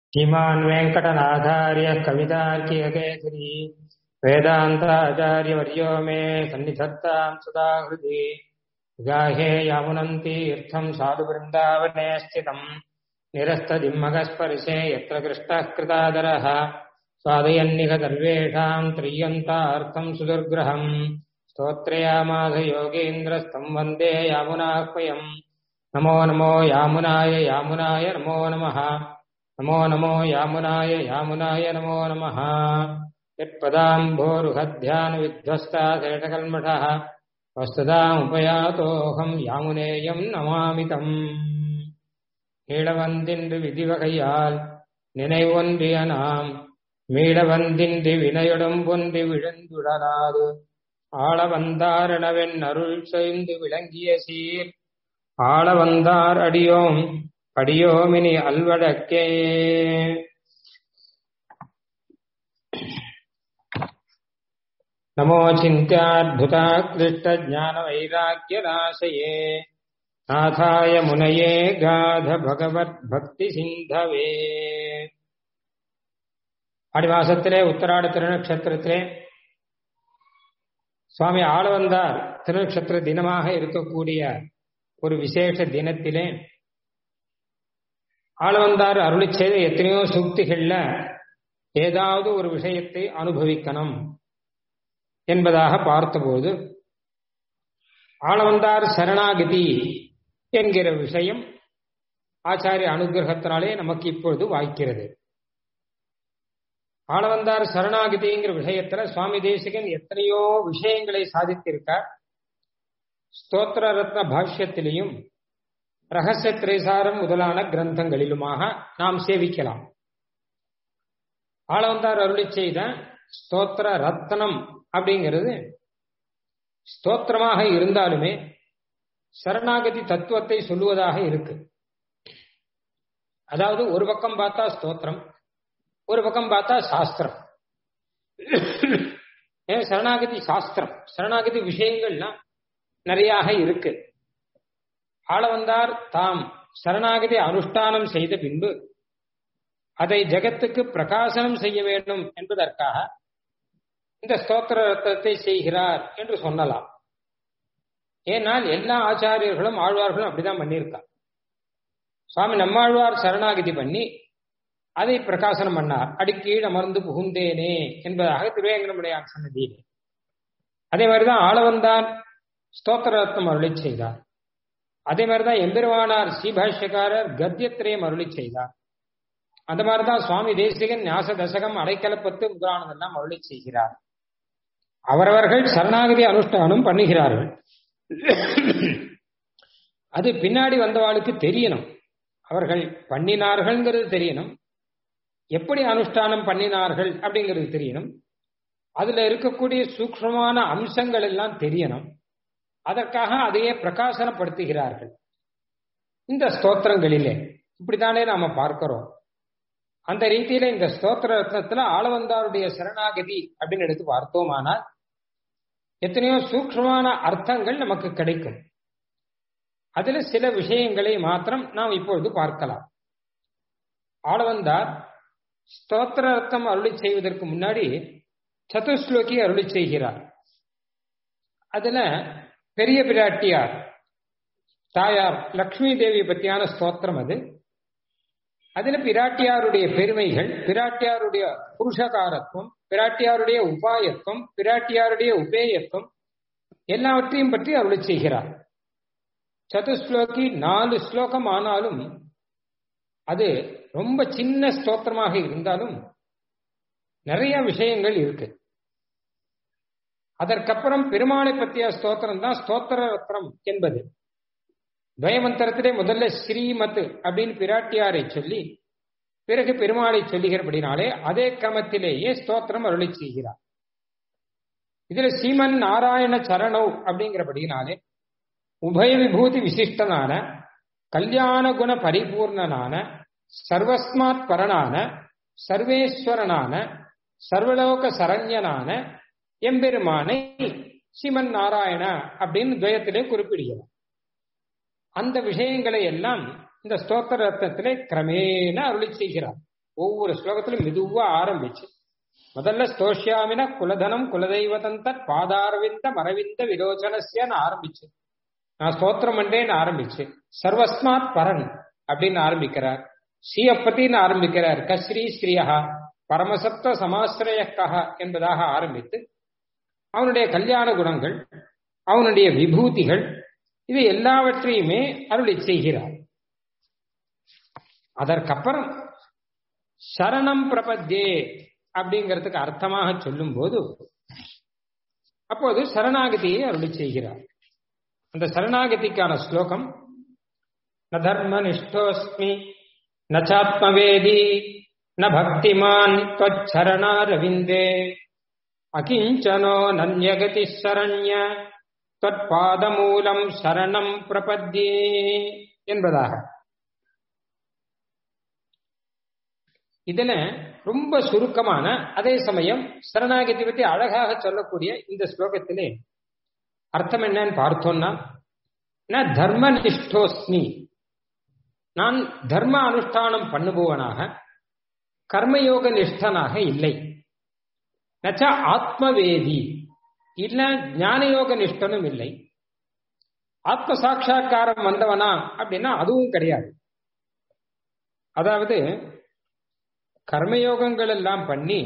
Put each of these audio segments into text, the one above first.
श्रीमान् वेङ्कटनाथार्यः कवितार्किककेसरी वेदान्ताचार्यवर्यो मे सन्निधत्ताम् सदा हृदि गाहे यामुनन्तीर्थम् साधुवृन्दावने स्थितम् निरस्तदिम्मगस्पर्शे यत्र कृष्णः कृतादरः स्वादयन्निह सर्वेषाम् त्रियन्तार्थम् सुदुर्ग्रहम् स्तोत्रयामास योगीन्द्रस्तम् वन्दे यामुनाह्वयम् नमो नमो यामुनाय यामुनाय नमो नमः नमो नमो यामुनाय यामुनाय नमो नमः यत्पदाम्भोरुहध्यानविध्वस्ता शेषकल्मषः வஸ்துதாமுபயாதோகம் யாமுனேயம் நமாமிதம் ஈழவந்தின்று விதிவகையால் நினைவொன்றிய நாம் மீளவந்தின்றி வினையுடும் பொன்றி விழுந்துடலாது ஆளவந்தாரணவென் அருள் செய்து விளங்கிய சீர் ஆளவந்தார் அடியோம் அடியோமினி அல்வடக்கே नमो चिन्त्याद्भुताक्लिष्टज्ञानवैराग्यराशये नाथाय मुनये गाध भगवद्भक्तिसिन्धवे ஆடி மாசத்திலே உத்தராட திருநக்ஷத்திரத்திலே சுவாமி ஆளவந்தார் திருநக்ஷத்திர தினமாக இருக்கக்கூடிய ஒரு விசேஷ தினத்திலே ஆளவந்தார் அருளி செய்த எத்தனையோ சூக்திகள்ல ஏதாவது ஒரு விஷயத்தை அனுபவிக்கணும் என்பதாக பார்த்தபோது ஆளவந்தார் சரணாகதி என்கிற விஷயம் ஆச்சாரிய அனுகிரகத்தினாலே நமக்கு இப்பொழுது வாய்க்கிறது ஆளவந்தார் சரணாகதிங்கிற விஷயத்துல சுவாமி தேசிகன் எத்தனையோ விஷயங்களை சாதித்திருக்கார் ஸ்தோத்திர ரத்ன பாஷ்யத்திலையும் ரகசிய திரைசாரம் முதலான கிரந்தங்களிலுமாக நாம் சேவிக்கலாம் ஆளவந்தார் அருளி செய்த ஸ்தோத்திர ரத்னம் அப்படிங்கிறது ஸ்தோத்திரமாக இருந்தாலுமே சரணாகதி தத்துவத்தை சொல்லுவதாக இருக்கு அதாவது ஒரு பக்கம் பார்த்தா ஸ்தோத்திரம் ஒரு பக்கம் பார்த்தா சாஸ்திரம் ஏன் சரணாகதி சாஸ்திரம் சரணாகதி விஷயங்கள்லாம் நிறையாக இருக்கு ஆளவந்தார் தாம் சரணாகதி அனுஷ்டானம் செய்த பின்பு அதை ஜெகத்துக்கு பிரகாசனம் செய்ய வேண்டும் என்பதற்காக இந்த ஸ்தோத்திர ரத்தத்தை செய்கிறார் என்று சொல்லலாம் ஏனால் எல்லா ஆச்சாரியர்களும் ஆழ்வார்களும் அப்படிதான் பண்ணியிருக்கா சுவாமி நம்மாழ்வார் சரணாகதி பண்ணி அதை பிரகாசனம் பண்ணார் அடிக்கீழ் அமர்ந்து புகுந்தேனே என்பதாக திருவேங்கடமுடையார் சன்னதியிலே அதே மாதிரிதான் ஆளவந்தான் ஸ்தோத்திர ரத்னம் அருளி செய்தார் அதே மாதிரிதான் எம்பெருமானார் ஸ்ரீபாஷ்யக்காரர் கத்தியத்திரையும் அருளி செய்தார் அந்த மாதிரிதான் சுவாமி தேசிகன் ஞாச தசகம் அடைக்கலப்பத்து முதலானதெல்லாம் அருளி செய்கிறார் அவரவர்கள் சரணாகதி அனுஷ்டானம் பண்ணுகிறார்கள் அது பின்னாடி வந்தவாளுக்கு தெரியணும் அவர்கள் பண்ணினார்கள்ங்கிறது தெரியணும் எப்படி அனுஷ்டானம் பண்ணினார்கள் அப்படிங்கிறது தெரியணும் அதுல இருக்கக்கூடிய சூக்மமான அம்சங்கள் எல்லாம் தெரியணும் அதற்காக அதையே பிரகாசனப்படுத்துகிறார்கள் இந்த ஸ்தோத்திரங்களிலே இப்படித்தானே நாம பார்க்கிறோம் அந்த ரீதியில இந்த ஸ்தோத்திர ரத்னத்துல ஆளவந்தாருடைய சரணாகதி அப்படின்னு எடுத்து பார்த்தோமானால் எத்தனையோ சூக்மமான அர்த்தங்கள் நமக்கு கிடைக்கும் அதுல சில விஷயங்களை மாத்திரம் நாம் இப்பொழுது பார்க்கலாம் ஆளவந்தார் ஸ்தோத்திர அர்த்தம் அருளி செய்வதற்கு முன்னாடி சதுஸ்லோகி அருளி செய்கிறார் அதுல பெரிய பிராட்டியார் தாயார் லக்ஷ்மி தேவி பத்தியான ஸ்தோத்திரம் அது அதுல பிராட்டியாருடைய பெருமைகள் பிராட்டியாருடைய புருஷகாரத்துவம் பிராட்டியாருடைய உபாயத்துவம் பிராட்டியாருடைய உபேயத்துவம் எல்லாவற்றையும் பற்றி அருளி செய்கிறார் சதுஸ்லோகி நாலு ஸ்லோகம் ஆனாலும் அது ரொம்ப சின்ன ஸ்தோத்திரமாக இருந்தாலும் நிறைய விஷயங்கள் இருக்கு அதற்கப்புறம் பெருமாளை பற்றிய ஸ்தோத்திரம் தான் ஸ்தோத்திர ரத்னம் என்பது துவயமந்திரத்திலே முதல்ல ஸ்ரீமத் அப்படின்னு பிராட்டியாரை சொல்லி பிறகு பெருமாளை சொல்லுகிறபடினாலே அதே கிரமத்திலேயே ஸ்தோத்திரம் அருளி செய்கிறார் இதுல ஸ்ரீமன் நாராயண சரணவ் அப்படிங்கிறபடினாலே உபய விபூதி விசிஷ்டனான கல்யாண குண பரிபூர்ணனான சர்வஸ்மாத் பரனான சர்வேஸ்வரனான சர்வலோக சரண்யனான எம்பெருமானை ஸ்ரீமன் நாராயண அப்படின்னு துவயத்திலே குறிப்பிடுகிறார் அந்த விஷயங்களை எல்லாம் இந்த ஸ்தோத்திர ரத்னத்திலே கிரமேண அருளி செய்கிறார் ஒவ்வொரு ஸ்லோகத்திலும் மெதுவா ஆரம்பிச்சு முதல்ல ஸ்தோஷ்யாமின குலதனம் குலதெய்வதந்த பாதாரவிந்த மரவிந்த விரோச்சனஸ்யன்னு ஆரம்பிச்சு நான் ஸ்தோத்திரம் பண்றேன்னு ஆரம்பிச்சு சர்வஸ்மாத் பரன் அப்படின்னு ஆரம்பிக்கிறார் ஸ்ரீயப்பத்தின்னு ஆரம்பிக்கிறார் கஸ்ரீ ஸ்ரீயா பரமசப்த சமாசிரயக்கா என்பதாக ஆரம்பித்து அவனுடைய கல்யாண குணங்கள் அவனுடைய விபூதிகள் இது எல்லாவற்றையுமே அருளி செய்கிறார் அதற்கப்புறம் சரணம் பிரபத்யே அப்படிங்கிறதுக்கு அர்த்தமாக சொல்லும் போது அப்போது சரணாகதியை அருளி செய்கிறார் அந்த சரணாகதிக்கான ஸ்லோகம் ந தர்ம நிஷ்டோஸ்மி நாத்மவேதி ந பக்திமான் त्वच्छरणारविन्दे அகிஞ்சனோ நன்யகதி சரண்ய தொற்பாதமூலம் சரணம் பிரபத்யே என்பதாக இதுல ரொம்ப சுருக்கமான அதே சமயம் சரணாகதி பற்றி அழகாக சொல்லக்கூடிய இந்த ஸ்லோகத்திலே அர்த்தம் என்னன்னு பார்த்தோம்னா நான் தர்ம நிஷ்டோஸ்மி நான் தர்ம அனுஷ்டானம் பண்ணுபவனாக கர்மயோக நிஷ்டனாக இல்லை நச்ச ஆத்மவேதி இல்ல ஞானயோக நிஷ்டனும் இல்லை ஆத்ம சாட்சா்காரம் வந்தவனா அப்படின்னா அதுவும் கிடையாது அதாவது கர்மயோகங்கள் எல்லாம் பண்ணி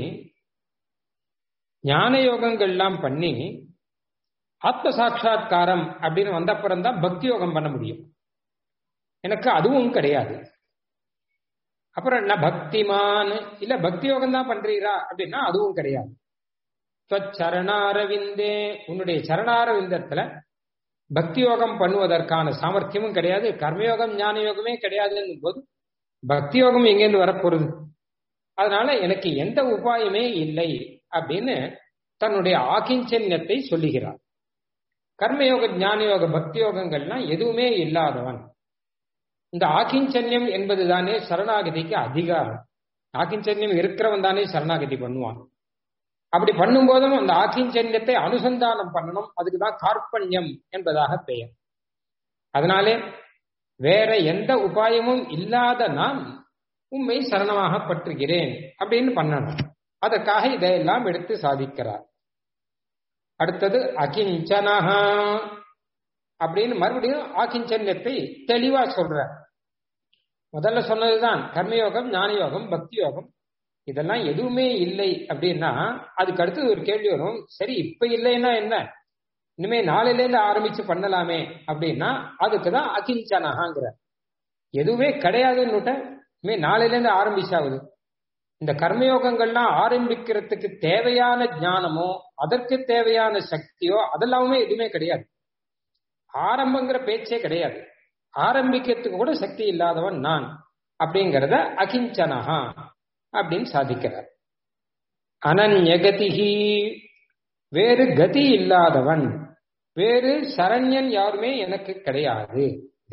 ஞான யோகங்கள் எல்லாம் பண்ணி ஆத்ம சாட்சா்காரம் அப்படின்னு வந்தப்புறம் தான் பக்தி யோகம் பண்ண முடியும் எனக்கு அதுவும் கிடையாது அப்புறம் என்ன பக்திமான் இல்ல பக்தி யோகம் தான் பண்றீரா அப்படின்னா அதுவும் கிடையாது சரணாரவிந்தே உன்னுடைய சரணாரவிந்தத்துல பக்தி யோகம் பண்ணுவதற்கான சாமர்த்தியமும் கிடையாது கர்மயோகம் ஞான யோகமே கிடையாதுன்னு போது பக்தி யோகம் எங்கேருந்து வரப்போறது அதனால எனக்கு எந்த உபாயமே இல்லை அப்படின்னு தன்னுடைய ஆகிஞ்சன்யத்தை சொல்லுகிறார் கர்மயோக ஞான யோக பக்தி யோகங்கள்லாம் எதுவுமே இல்லாதவன் இந்த ஆகிஞ்சன்யம் என்பது தானே சரணாகதிக்கு அதிகாரம் ஆகிஞ்சன்யம் இருக்கிறவன் தானே சரணாகதி பண்ணுவான் அப்படி பண்ணும்போதும் அந்த ஆகிஞ்சன்யத்தை அனுசந்தானம் பண்ணணும் அதுக்குதான் கார்பண்யம் என்பதாக பெயர் அதனாலே வேற எந்த உபாயமும் இல்லாத நான் உண்மை சரணமாக பற்றுகிறேன் அப்படின்னு பண்ணணும் அதற்காக இதையெல்லாம் எடுத்து சாதிக்கிறார் அடுத்தது அகிஞ்சனஹா அப்படின்னு மறுபடியும் ஆகிஞ்சன்யத்தை தெளிவா சொல்ற முதல்ல சொன்னதுதான் கர்மயோகம் ஞான யோகம் பக்தி யோகம் இதெல்லாம் எதுவுமே இல்லை அப்படின்னா அதுக்கு அடுத்து ஒரு கேள்வி வரும் சரி இப்ப இல்லைன்னா என்ன இனிமே நாளையில இருந்து ஆரம்பிச்சு பண்ணலாமே அப்படின்னா அதுக்குதான் அகிஞ்சனகாங்கிற எதுவுமே கிடையாதுன்னு இனிமே நாளையில இருந்து ஆரம்பிச்சாகுது இந்த கர்மயோகங்கள்லாம் ஆரம்பிக்கிறதுக்கு தேவையான ஞானமோ அதற்கு தேவையான சக்தியோ அதெல்லாமே எதுவுமே கிடையாது ஆரம்பங்கிற பேச்சே கிடையாது ஆரம்பிக்கிறதுக்கு கூட சக்தி இல்லாதவன் நான் அப்படிங்கிறத அகிஞ்சனஹா அப்படின்னு சாதிக்கிறார் அனன்யகதிகி வேறு கதி இல்லாதவன் வேறு சரண்யன் யாருமே எனக்கு கிடையாது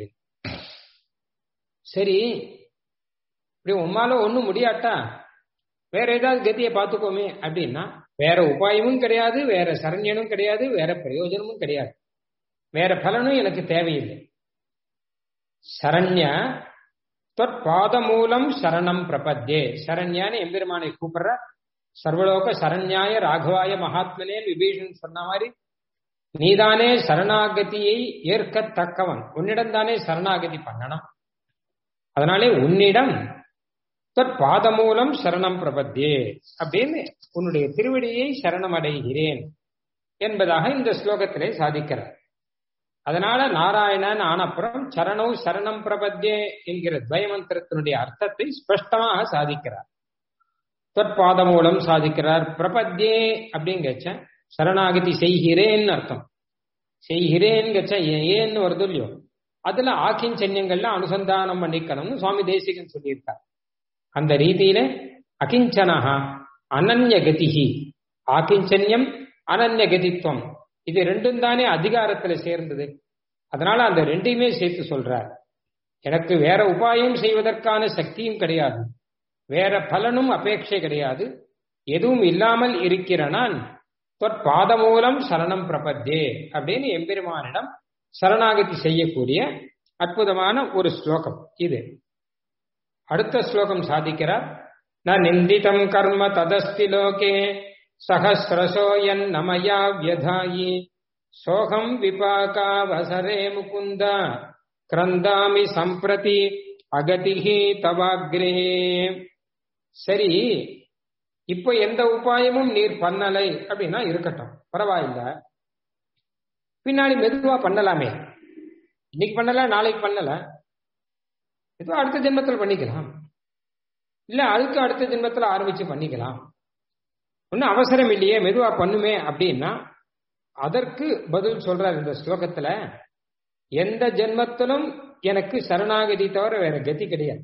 சரி இப்படி உம்மால ஒண்ணும் முடியாட்டா வேற ஏதாவது கதியை பார்த்துக்கோமே அப்படின்னா வேற உபாயமும் கிடையாது வேற சரண்யனும் கிடையாது வேற பிரயோஜனமும் கிடையாது வேற பலனும் எனக்கு தேவையில்லை சரண்ய தொற்பாத மூலம் சரணம் பிரபத்யே சரண்யான்னு எம்பெருமானை கூப்பிடுற சர்வலோக சரண்யாய ராகவாய மகாத்மனே விபீஷன் சொன்ன மாதிரி நீதானே சரணாகதியை ஏற்கத்தக்கவன் உன்னிடம் தானே சரணாகதி பண்ணணும் அதனாலே உன்னிடம் பாத மூலம் சரணம் பிரபத்தியே அப்படின்னு உன்னுடைய திருவடியை சரணம் அடைகிறேன் என்பதாக இந்த ஸ்லோகத்திலே சாதிக்கிறார் அதனால நாராயணன் ஆனப்புறம் சரணம் சரணம் பிரபத்தியே என்கிற துவயமந்திரத்தினுடைய அர்த்தத்தை ஸ்பஷ்டமாக சாதிக்கிறார் தொற்பாத மூலம் சாதிக்கிறார் பிரபத்தியே அப்படின்னு கச்ச சரணாகதி செய்கிறேன்னு அர்த்தம் செய்கிறேன்னு கச்ச ஏன்னு வருது இல்லையோ அதுல ஆக்கிஞ்சன்யங்கள்ல அனுசந்தானம் பண்ணிக்கணும்னு சுவாமி தேசிகன் சொல்லியிருக்கார் அந்த ரீதியில அகிஞ்சனஹா அனன்ய கதிகி ஆகிஞ்சன்யம் அனன்ய கதித்துவம் இது ரெண்டும் தானே அதிகாரத்துல சேர்ந்தது அதனால அந்த ரெண்டையுமே சேர்த்து சொல்றார் எனக்கு வேற உபாயம் செய்வதற்கான சக்தியும் கிடையாது வேற பலனும் அபேட்சை கிடையாது எதுவும் இல்லாமல் இருக்கிற நான் பாத மூலம் சரணம் பிரபத்தே அப்படின்னு எம்பெருமானிடம் சரணாகதி செய்யக்கூடிய அற்புதமான ஒரு ஸ்லோகம் இது அடுத்த ஸ்லோகம் சாதிக்கிறார் ந நிந்திதம் கர்ம ததஸ்தி லோகே சகசிரசோ நமயா வியதாயி சோகம் விபாகாவசரே முகுந்த கிரந்தாமி சம்பிரதி அகதிஹி தவாக்ரே சரி இப்போ எந்த உபாயமும் நீர் பண்ணலை அப்படின்னா இருக்கட்டும் பரவாயில்ல பின்னாடி மெதுவா பண்ணலாமே இன்னைக்கு பண்ணல நாளைக்கு பண்ணல ஏதோ அடுத்த ஜென்மத்தில் பண்ணிக்கலாம் இல்ல அதுக்கு அடுத்த ஜென்மத்தில் ஆரம்பிச்சு பண்ணிக்கலாம் ஒன்னும் அவசரம் இல்லையே மெதுவா பண்ணுமே அப்படின்னா அதற்கு பதில் சொல்றார் இந்த ஸ்லோகத்துல எந்த ஜென்மத்திலும் எனக்கு சரணாகதி தவிர வேற கதி கிடையாது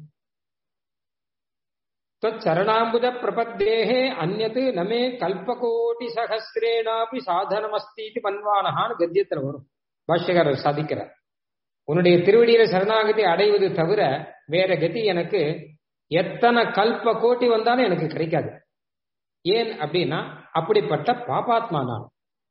சரணாம்புத பிரபத்தேகே அந்நது நமே கல்பகோட்டி சகசிரேனாபி சாதனமஸ்தி மன்வானஹான்னு கத்தியத்துல வரும் பாஷ்யகாரர் சாதிக்கிறார் உன்னுடைய திருவடியில சரணாகதி அடைவது தவிர வேற கதி எனக்கு எத்தனை கல்ப கோட்டி வந்தாலும் எனக்கு கிடைக்காது ஏன் அப்படின்னா அப்படிப்பட்ட பாபாத்மா நான்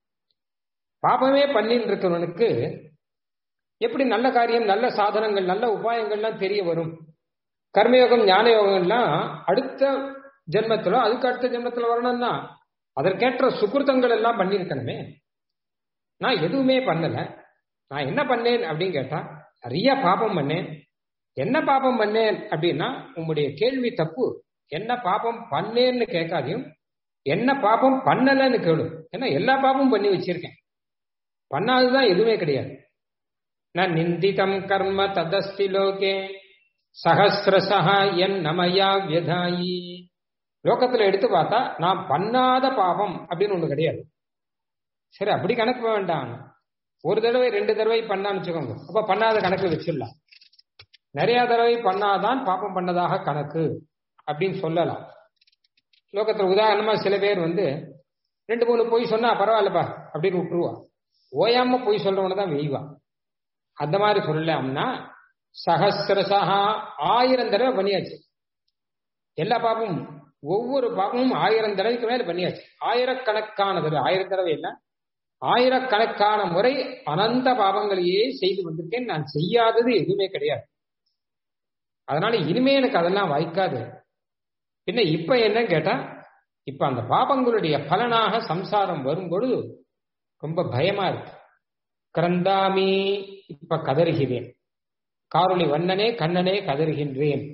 பாபமே பண்ணின்னு இருக்கிறவனுக்கு எப்படி நல்ல காரியம் நல்ல சாதனங்கள் நல்ல உபாயங்கள்லாம் தெரிய வரும் கர்மயோகம் ஞான யோகம்லாம் அடுத்த ஜென்மத்திலோ அதுக்கு அடுத்த ஜென்மத்தில் வரணும்னா அதற்கேற்ற சுகிருத்தங்கள் எல்லாம் பண்ணியிருக்கணுமே நான் எதுவுமே பண்ணல நான் என்ன பண்ணேன் அப்படின்னு கேட்டா நிறைய பாபம் பண்ணேன் என்ன பாபம் பண்ணேன் அப்படின்னா உங்களுடைய கேள்வி தப்பு என்ன பாபம் பண்ணேன்னு கேட்காதையும் என்ன பாபம் பண்ணலன்னு கேளு ஏன்னா எல்லா பாபமும் பண்ணி வச்சிருக்கேன் பண்ணாததுதான் எதுவுமே கிடையாது நான் நிந்திதம் கர்ம ததஸ்தி லோகே சகசிரசா என் நமயா வியதாயி லோகத்துல எடுத்து பார்த்தா நான் பண்ணாத பாவம் அப்படின்னு ஒண்ணு கிடையாது சரி அப்படி கணக்கு வேண்டாம் ஒரு தடவை ரெண்டு தடவை பண்ணான்னு வச்சுக்கோங்க அப்ப பண்ணாத கணக்கு வச்சிடலாம் நிறைய தடவை பண்ணாதான் பாப்பம் பண்ணதாக கணக்கு அப்படின்னு சொல்லலாம் லோகத்துல உதாரணமா சில பேர் வந்து ரெண்டு மூணு பொய் சொன்னா பரவாயில்லப்பா அப்படின்னு விட்டுருவா ஓயாம பொய் சொல்றவன தான் வெய்வா அந்த மாதிரி சொல்லலாம்னா சகசிரசா ஆயிரம் தடவை பண்ணியாச்சு எல்லா பாப்பமும் ஒவ்வொரு பாப்பமும் ஆயிரம் தடவைக்கு மேல பண்ணியாச்சு ஆயிரக்கணக்கான தடவை ஆயிரம் தடவை இல்ல ஆயிரக்கணக்கான முறை அனந்த பாவங்களையே செய்து வந்திருக்கேன் நான் செய்யாதது எதுவுமே கிடையாது அதனால இனிமே எனக்கு அதெல்லாம் வாய்க்காது பின்ன இப்ப என்னன்னு கேட்டா இப்ப அந்த பாபங்களுடைய பலனாக சம்சாரம் வரும் பொழுது ரொம்ப பயமா இருக்கு கிரந்தாமி இப்ப கதறுகிறேன் காரொளி வண்ணனே கண்ணனே கதறுகின்றேன்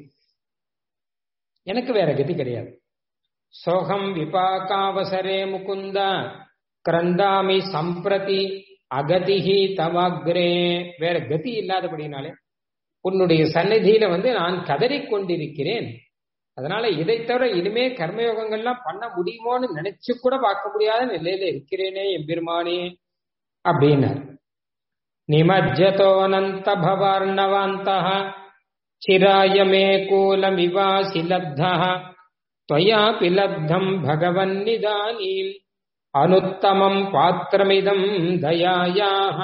எனக்கு வேற கதி கிடையாது சோகம் விபாகாவசரே முகுந்த கிரந்தாமி சம்பிரதி அகதிஹி தவாக்ரே வேற கதி இல்லாதபடினாலே உன்னுடைய சந்நிதியில வந்து நான் கதறிக் கொண்டிருக்கிறேன் அதனால இதை தவிர இனிமே கர்மயோகங்கள்லாம் பண்ண முடியுமோன்னு நினைச்சு கூட பார்க்க முடியாத நிலையில இருக்கிறேனே எம்பெருமானே அப்படின்னார் நிமஜ்ஜதோனந்த பவார்ணவாந்தः चिराय मे कूलमिवासि लब्धः त्वयापि लब्धम् भगवन्निदानीम् அனுத்தமம் பாத்திரமிதம் தயாயாக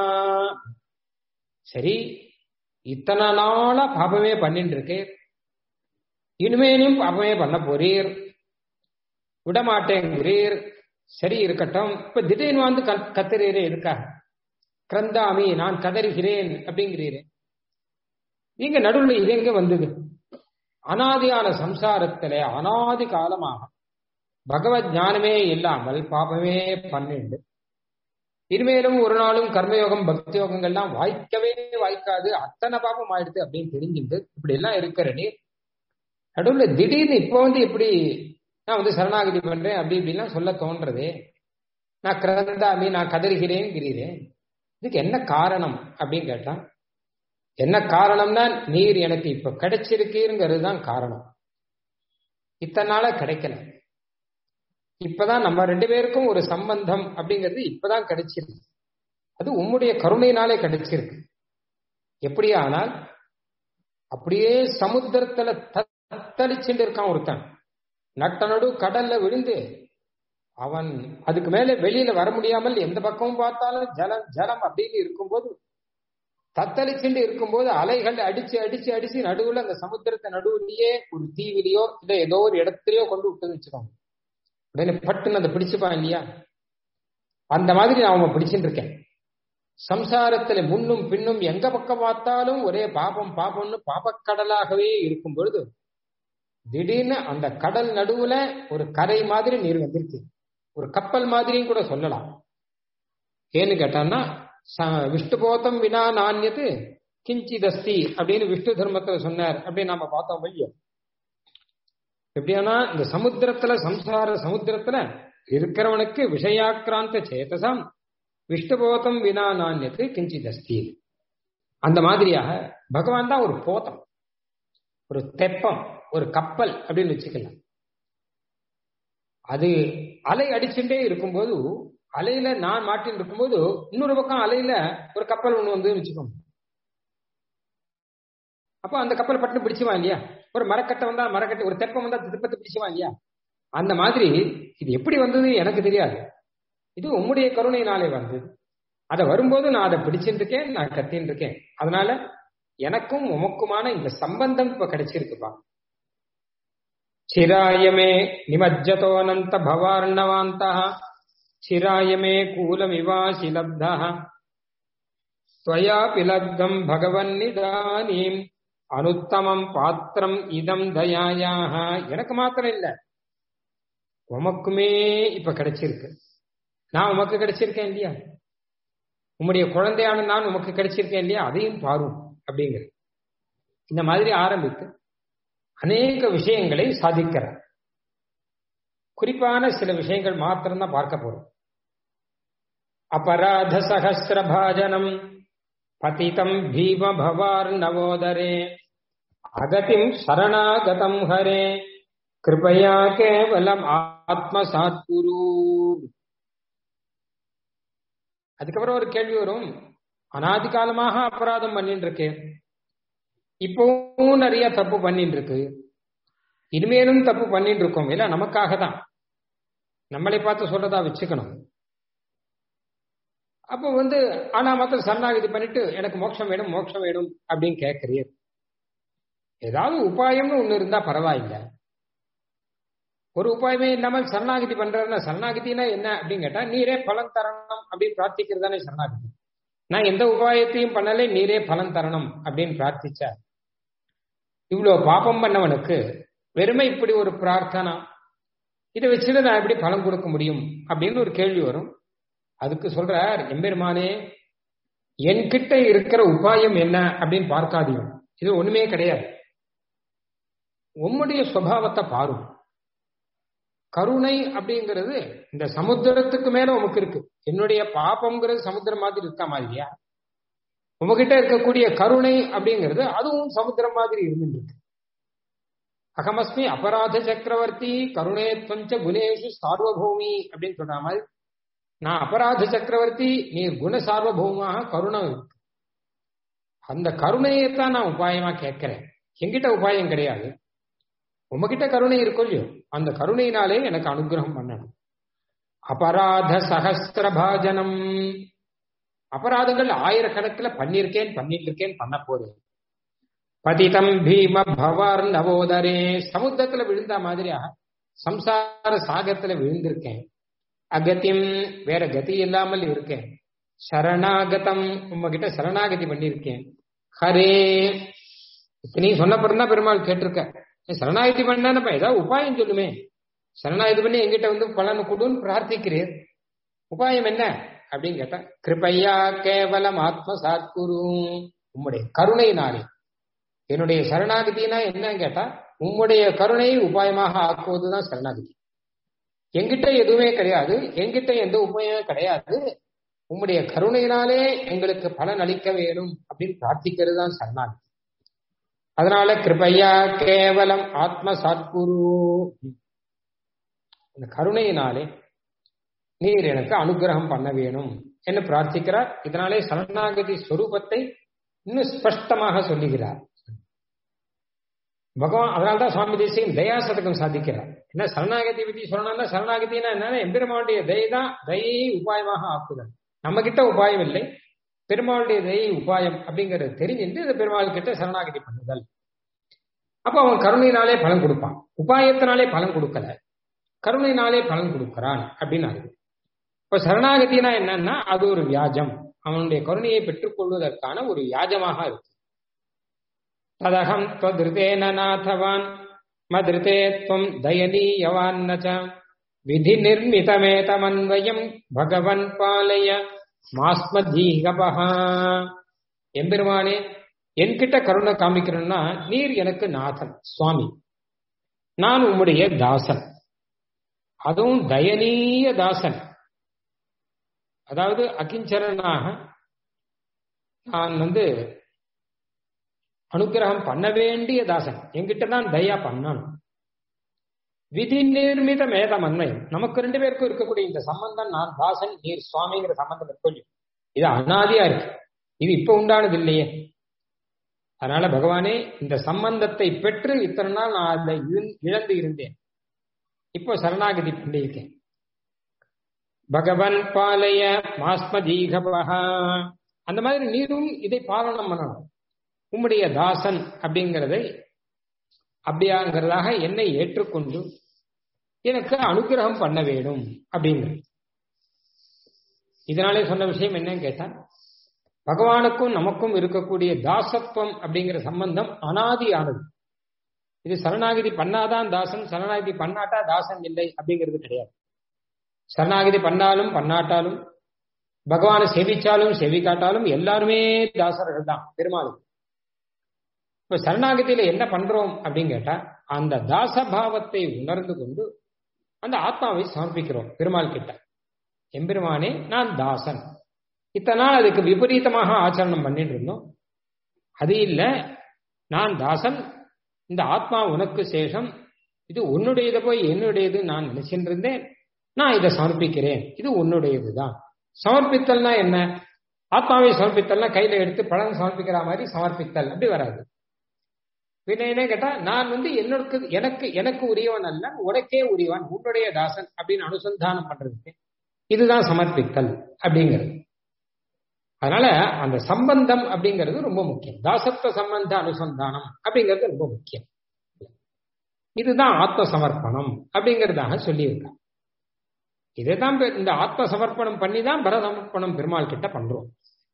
சரி இத்தனை நாளா பாபமே பண்ணிட்டு இருக்கேன் இனிமேலும் பாபமே பண்ண போறீர் விடமாட்டேங்கிறீர் சரி இருக்கட்டும் இப்ப திடீர்னு வந்து கத்துறீரே இருக்கா கிரந்தாமி நான் கதறுகிறேன் அப்படிங்கிறீரே நீங்க நடுவில் இது எங்க வந்தது அனாதியான சம்சாரத்திலே அனாதி காலமாக பகவத் ஞானமே இல்லாமல் பாபமே பன்னெண்டு இனிமேலும் ஒரு நாளும் கர்மயோகம் பக்தி யோகங்கள்லாம் வாய்க்கவே வாய்க்காது அத்தனை பாபம் ஆயிடுது அப்படின்னு தெரிஞ்சுட்டு இப்படி எல்லாம் இருக்கிற நீர் நடுவில் திடீர்னு இப்போ வந்து இப்படி நான் வந்து சரணாகதி பண்றேன் அப்படி இப்படிலாம் சொல்ல தோன்றதே நான் கிரந்தாமி நான் கதறுகிறேங்கிறீரேன் இதுக்கு என்ன காரணம் அப்படின்னு கேட்டா என்ன காரணம்னா நீர் எனக்கு இப்ப கிடைச்சிருக்கீங்கிறது தான் காரணம் இத்தனை நாளா கிடைக்கல இப்பதான் நம்ம ரெண்டு பேருக்கும் ஒரு சம்பந்தம் அப்படிங்கிறது இப்பதான் கிடைச்சிருக்கு அது உம்முடைய கருணையினாலே கிடைச்சிருக்கு எப்படி ஆனால் அப்படியே சமுத்திரத்துல தத்தளிச்சுட்டு இருக்கான் ஒருத்தன் நட்ட நடு கடல்ல விழுந்து அவன் அதுக்கு மேல வெளியில வர முடியாமல் எந்த பக்கமும் பார்த்தாலும் ஜலம் ஜலம் அப்படின்னு இருக்கும்போது தத்தளிச்சுட்டு இருக்கும்போது அலைகள் அடிச்சு அடிச்சு அடிச்சு நடுவுல அந்த சமுத்திரத்தை நடுவுலயே ஒரு தீவிலையோ இல்ல ஏதோ ஒரு இடத்துலயோ கொண்டு விட்டு வச்சுக்கோங்க உடனே பட்டுன்னு அதை பிடிச்சுப்பான் இல்லையா அந்த மாதிரி நான் அவன் பிடிச்சுட்டு இருக்கேன் சம்சாரத்துல முன்னும் பின்னும் எங்க பக்கம் பார்த்தாலும் ஒரே பாபம் பாபம்னு பாபக்கடலாகவே இருக்கும் பொழுது திடீர்னு அந்த கடல் நடுவுல ஒரு கரை மாதிரி நீர் வந்திருக்கு ஒரு கப்பல் மாதிரியும் கூட சொல்லலாம் ஏன்னு கேட்டான்னா விஷ்ணுபோதம் வினா நானியத்து கிஞ்சிதஸ்தி அப்படின்னு விஷ்ணு தர்மத்துல சொன்னார் அப்படின்னு நாம பார்த்தோம் ஐயோ எப்படியானா இந்த சமுத்திரத்துல சம்சார சமுத்திரத்துல இருக்கிறவனுக்கு விஷயாக்கிராந்த சேதசம் விஷ்ணுபோதம் வினா நானியத்து கிஞ்சிதஸ்தி அந்த மாதிரியாக பகவான் தான் ஒரு போதம் ஒரு தெப்பம் ஒரு கப்பல் அப்படின்னு வச்சுக்கலாம் அது அலை அடிச்சுட்டே இருக்கும்போது அலையில நான் மாட்டின்னு இருக்கும்போது இன்னொரு பக்கம் அலையில ஒரு கப்பல் ஒண்ணு வந்து வச்சுக்கோங்க அப்போ அந்த கப்பல் பட்டு பிடிச்சுவான் இல்லையா ஒரு மரக்கட்டை வந்தா மரக்கட்டை ஒரு தெப்பம் வந்தா திருப்பத்தை பிடிச்சுவான் இல்லையா அந்த மாதிரி இது எப்படி வந்தது எனக்கு தெரியாது இது உம்முடைய கருணையினாலே வந்தது அதை வரும்போது நான் அதை பிடிச்சிட்டு இருக்கேன் நான் கத்தின்னு இருக்கேன் அதனால எனக்கும் உமக்குமான இந்த சம்பந்தம் இப்ப கிடைச்சிருக்குப்பா சிராயமே நிமஜ்ஜதோனந்த பவார்ணவாந்தா சிராயமே கூலமிவாசி லப்தா त्वया पिलब्धम् भगवन्निदानीम् அனுத்தமம் பாத்திரம் இதம் தயாயாக எனக்கு மாத்திரம் இல்ல உமக்குமே இப்ப கிடைச்சிருக்கு நான் உமக்கு கிடைச்சிருக்கேன் இல்லையா உம்முடைய குழந்தையான நான் உமக்கு கிடைச்சிருக்கேன் இல்லையா அதையும் பாரும் அப்படிங்கிற இந்த மாதிரி ஆரம்பித்து அநேக விஷயங்களை சாதிக்கிறார் குறிப்பான சில விஷயங்கள் மாத்திரம்தான் பார்க்க போறோம் அபராத சகசிரபாஜனம் பதிதம் பீம பவார் நவோதரே அகதிம் சரணாகதம் ஹரே கிருபையா கேவலம் ஆத்மசாத் குரு அதுக்கப்புறம் ஒரு கேள்வி வரும் அனாதி காலமாக அபராதம் பண்ணிட்டு இருக்கேன் இப்பவும் நிறைய தப்பு பண்ணிட்டு இருக்கு இனிமேலும் தப்பு பண்ணிட்டு இருக்கோம் இல்ல நமக்காக தான் நம்மளை பார்த்து சொல்றதா வச்சுக்கணும் அப்போ வந்து ஆனா மாத்திரம் சரணாகதி பண்ணிட்டு எனக்கு மோட்சம் வேணும் மோட்சம் வேணும் அப்படின்னு கேட்கிறீர் ஏதாவது உபாயம்னு ஒண்ணு இருந்தா பரவாயில்ல ஒரு உபாயமே இல்லாமல் சரணாகதி பண்றதுன்னா சரணாகதினா என்ன அப்படின்னு கேட்டா நீரே பலன் தரணும் அப்படின்னு பிரார்த்திக்கிறது தானே சரணாகதி நான் எந்த உபாயத்தையும் பண்ணலே நீரே பலன் தரணும் அப்படின்னு பிரார்த்திச்சா இவ்வளவு பாபம் பண்ணவனுக்கு வெறுமை இப்படி ஒரு பிரார்த்தனா இதை வச்சுட்டு நான் எப்படி பலன் கொடுக்க முடியும் அப்படின்னு ஒரு கேள்வி வரும் அதுக்கு சொல்றார் எம்பெருமானே என்கிட்ட இருக்கிற உபாயம் என்ன அப்படின்னு பார்க்காதீங்க இது ஒண்ணுமே கிடையாது உம்முடைய சுவாவத்தை பாரும் கருணை அப்படிங்கிறது இந்த சமுத்திரத்துக்கு மேல உமக்கு இருக்கு என்னுடைய பாப்பம்ங்கிறது சமுத்திரம் மாதிரி இருக்கா மாதிரியா உங்ககிட்ட இருக்கக்கூடிய கருணை அப்படிங்கிறது அதுவும் சமுத்திரம் மாதிரி இருந்துருக்கு அகமஸ்மி அபராத சக்கரவர்த்தி கருணே துவஞ்ச குணேஷு சார்வபௌமி அப்படின்னு சொன்ன மாதிரி நான் அபராத சக்கரவர்த்தி நீ குண சார்வபௌமாக கருணை இருக்கு அந்த கருணையைத்தான் நான் உபாயமா கேட்கிறேன் என்கிட்ட உபாயம் கிடையாது உங்ககிட்ட கருணை இருக்கும் இல்லையோ அந்த கருணையினாலே எனக்கு அனுகிரகம் பண்ணணும் அபராத சகசிரபாஜனம் அபராதங்கள் ஆயிரக்கணக்கில் பண்ணியிருக்கேன் பண்ணிட்டு இருக்கேன் பண்ண போறேன் பதிதம் பீம பவார் நவோதரே சமுத்திரத்துல விழுந்த மாதிரியா சம்சார சாகத்துல விழுந்திருக்கேன் அகத்தியம் வேற கதி இல்லாமல் இருக்கேன் சரணாகதம் உங்ககிட்ட சரணாகதி பண்ணியிருக்கேன் ஹரே நீ சொன்ன பிறந்தான் பெருமாள் கேட்டிருக்க சரணாகதி பண்ணானப்ப ஏதாவது உபாயம் சொல்லுமே சரணாகதி பண்ணி எங்கிட்ட வந்து பலன் கொடுன்னு பிரார்த்திக்கிறீர் உபாயம் என்ன அப்படின்னு கேட்டா கிருப்பையா கேவலம் ஆத்ம சாத்குரு உம்முடைய கருணையினாலே என்னுடைய சரணாகதினா என்னன்னு கேட்டா உம்முடைய கருணையை உபாயமாக ஆக்குவதுதான் சரணாகதி எங்கிட்ட எதுவுமே கிடையாது எங்கிட்ட எந்த உபயோகமே கிடையாது உம்முடைய கருணையினாலே எங்களுக்கு பலன் அளிக்க வேணும் அப்படின்னு பிரார்த்திக்கிறது தான் சரணாகதி அதனால கிருபையா கேவலம் ஆத்ம சத்குரு இந்த கருணையினாலே நீர் எனக்கு அனுகிரகம் பண்ண வேணும் என்று பிரார்த்திக்கிறார் இதனாலே சரணாகதி ஸ்வரூபத்தை இன்னும் ஸ்பஷ்டமாக சொல்லுகிறார் பகவான் அதனால்தான் சுவாமி தேசியம் தயாசதகம் சாதிக்கிறார் என்ன சரணாகதி பத்தி சொல்லணும்னா சரணாகதினா என்னன்னா எம்பெருமானுடைய தயை தான் தயையை உபாயமாக ஆக்குதல் நம்ம கிட்ட உபாயம் இல்லை பெருமாளுடைய தயை உபாயம் அப்படிங்கறது தெரிஞ்சுட்டு இந்த பெருமாள் கிட்ட சரணாகதி பண்ணுதல் அப்ப அவன் கருணையினாலே பலன் கொடுப்பான் உபாயத்தினாலே பலன் கொடுக்கல கருணையினாலே பலன் கொடுக்கிறான் அப்படின்னு அர்த்தம் இப்ப சரணாகதினா என்னன்னா அது ஒரு வியாஜம் அவனுடைய கருணையை பெற்றுக்கொள்வதற்கான ஒரு வியாஜமாக இருக்கு ததகம் त्वदृतेन नाथवान् மதிருதே துவம் தயனீயவான்ன ச விதி நிர்மிதமேதமன்வயம் பகவன் பாலய மாஸ்மதீகபஹா எம்பெருமானே என்கிட்ட கருணை காமிக்கணும்னா நீர் எனக்கு நாதன் சுவாமி நான் உம்முடைய தாசன் அதுவும் தயனீய தாசன் அதாவது அகிஞ்சரனாக நான் வந்து அனுகிரகம் பண்ண வேண்டிய தாசன் என்கிட்ட தான் தயா பண்ணணும் விதி நிர்மித மேதம் அன்மயம் நமக்கு ரெண்டு பேருக்கும் இருக்கக்கூடிய இந்த சம்பந்தம் நான் தாசன் நீர் சுவாமிங்கிற சம்பந்தம் இருக்கும் இது அனாதியா இருக்கு இது இப்ப உண்டானது இல்லையே அதனால பகவானே இந்த சம்பந்தத்தை பெற்று இத்தனை நாள் நான் அதை இழந்து இருந்தேன் இப்போ சரணாகதி பண்ணியிருக்கேன் பகவன் பாலய மாஸ்மதீகபகா அந்த மாதிரி நீரும் இதை பாலனம் பண்ணணும் உம்முடைய தாசன் அப்படிங்கிறதை அப்படியாங்கிறதாக என்னை ஏற்றுக்கொண்டு எனக்கு அனுகிரகம் பண்ண வேணும் அப்படிங்கிறது இதனாலே சொன்ன விஷயம் என்னன்னு கேட்டா பகவானுக்கும் நமக்கும் இருக்கக்கூடிய தாசத்துவம் அப்படிங்கிற சம்பந்தம் அனாதியானது இது சரணாகிதி பண்ணாதான் தாசன் சரணாகிதி பண்ணாட்டா தாசன் இல்லை அப்படிங்கிறது கிடையாது சரணாகிதி பண்ணாலும் பண்ணாட்டாலும் பகவானை செவிச்சாலும் செவி காட்டாலும் எல்லாருமே தாசர்கள் தான் பெருமாளுக்கு இப்ப சரணாகதியில என்ன பண்றோம் அப்படின்னு கேட்டா அந்த தாச பாவத்தை உணர்ந்து கொண்டு அந்த ஆத்மாவை சமர்ப்பிக்கிறோம் பெருமாள் கிட்ட எம்பெருமானே நான் தாசன் இத்தனை நாள் அதுக்கு விபரீதமாக ஆச்சரணம் பண்ணிட்டு இருந்தோம் அது இல்ல நான் தாசன் இந்த ஆத்மா உனக்கு சேஷம் இது உன்னுடையது போய் என்னுடையது நான் நினைச்சிட்டு இருந்தேன் நான் இதை சமர்ப்பிக்கிறேன் இது உன்னுடையது தான் சமர்ப்பித்தல்னா என்ன ஆத்மாவை சமர்ப்பித்தல்னா கையில எடுத்து பழம் சமர்ப்பிக்கிற மாதிரி சமர்ப்பித்தல் அப்படி வராது என்ன கேட்டா நான் வந்து என்னோட எனக்கு எனக்கு உரியவன் அல்ல உனக்கே உரியவன் உன்னுடைய தாசன் அப்படின்னு அனுசந்தானம் பண்றதுக்கு இதுதான் சமர்ப்பித்தல் அப்படிங்கிறது அதனால அந்த சம்பந்தம் அப்படிங்கிறது ரொம்ப முக்கியம் தாசத்துவ சம்பந்த அனுசந்தானம் அப்படிங்கிறது ரொம்ப முக்கியம் இதுதான் ஆத்ம சமர்ப்பணம் அப்படிங்கிறதாக சொல்லியிருக்காங்க இதைதான் இந்த ஆத்ம சமர்ப்பணம் பண்ணி தான் பரசமர்ப்பணம் பெருமாள் கிட்ட பண்றோம்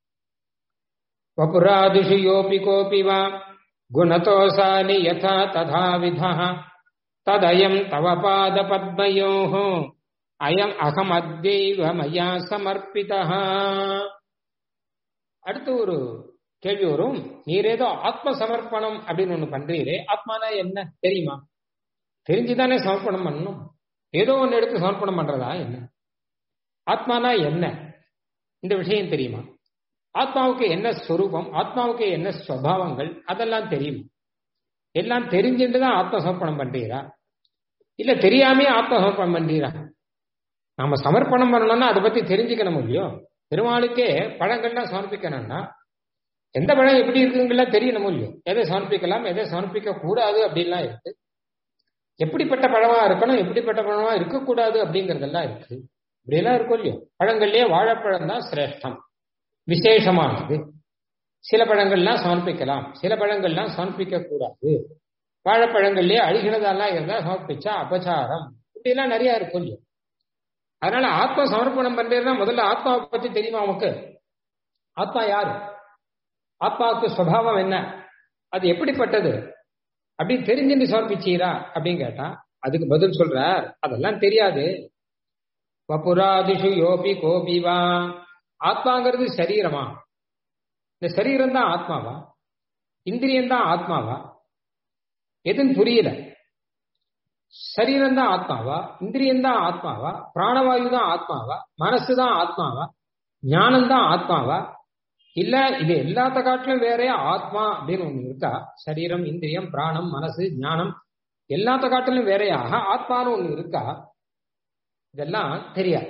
வபுராதிஷு யோபி கோபி வா குணதோசானி யதா ததா விதா ததயம் தவ பாத பத்மயோः அயம் அகம் அத்வைவ மயா சமர்ப்பிதா அடுத்து ஒரு கேள்வி வரும் நீர் ஏதோ ஆத்ம சமர்ப்பணம் அப்படின்னு ஒண்ணு பண்றீரே ஆத்மானா என்ன தெரியுமா தெரிஞ்சுதானே சமர்ப்பணம் பண்ணணும் ஏதோ ஒன்று எடுத்து சமர்ப்பணம் பண்றதா என்ன ஆத்மானா என்ன இந்த விஷயம் தெரியுமா ஆத்மாவுக்கு என்ன ஸ்வரூபம் ஆத்மாவுக்கு என்ன ஸ்வபாவங்கள் அதெல்லாம் தெரியும் எல்லாம் தெரிஞ்சுட்டு தான் ஆத்ம சமர்ப்பணம் பண்றீரா இல்ல தெரியாமே ஆத்ம சமர்ப்பணம் பண்றீரா நாம சமர்ப்பணம் பண்ணணும்னா அதை பத்தி தெரிஞ்சுக்கணும் இல்லையோ பெருமாளுக்கே பழங்கள்லாம் சமர்ப்பிக்கணும்னா எந்த பழம் எப்படி இருக்குங்கெல்லாம் தெரியணும் இல்லையோ எதை சமர்ப்பிக்கலாம் எதை சமர்ப்பிக்க கூடாது அப்படின்லாம் இருக்கு எப்படிப்பட்ட பழமா இருக்கணும் எப்படிப்பட்ட பழமா இருக்கக்கூடாது அப்படிங்கறதெல்லாம் இருக்கு இப்படியெல்லாம் இருக்கும் இல்லையோ பழங்கள்லயே வாழைப்பழம் தான் சிரேஷ்டம் விசேஷமானது சில பழங்கள்லாம் சமர்ப்பிக்கலாம் சில பழங்கள்லாம் சமர்ப்பிக்க கூடாது வாழைப்பழங்கள்லயே அழுகினதெல்லாம் இருந்தா சமர்ப்பிச்சா அபச்சாரம் இப்படிலாம் நிறைய இருக்கும் இல்லையோ அதனால ஆத்மா சமர்ப்பணம் பண்றதுனா முதல்ல ஆத்மாவை பத்தி தெரியுமா உனக்கு ஆத்மா யாரு ஆத்மாவுக்கு சுவாவம் என்ன அது எப்படிப்பட்டது அப்படி தெரிஞ்சுட்டு சமர்ப்பிச்சீரா அப்படின்னு கேட்டா அதுக்கு பதில் சொல்றார் அதெல்லாம் தெரியாது வபுராதிஷு யோபி கோபிவா ஆத்மாங்கிறது சரீரமா இந்த சரீரம் தான் ஆத்மாவா இந்திரியம் தான் ஆத்மாவா எதுன்னு புரியல சரீரம் தான் ஆத்மாவா இந்திரியம் தான் ஆத்மாவா பிராணவாயு தான் ஆத்மாவா மனசு தான் ஆத்மாவா ஞானம் தான் ஆத்மாவா இல்ல இது எல்லாத்த காட்டிலும் வேற ஆத்மா அப்படின்னு ஒண்ணு இருக்கா சரீரம் இந்திரியம் பிராணம் மனசு ஞானம் எல்லாத்த காட்டிலும் வேறையாக ஆத்மான்னு ஒண்ணு இருக்கா இதெல்லாம் தெரியாது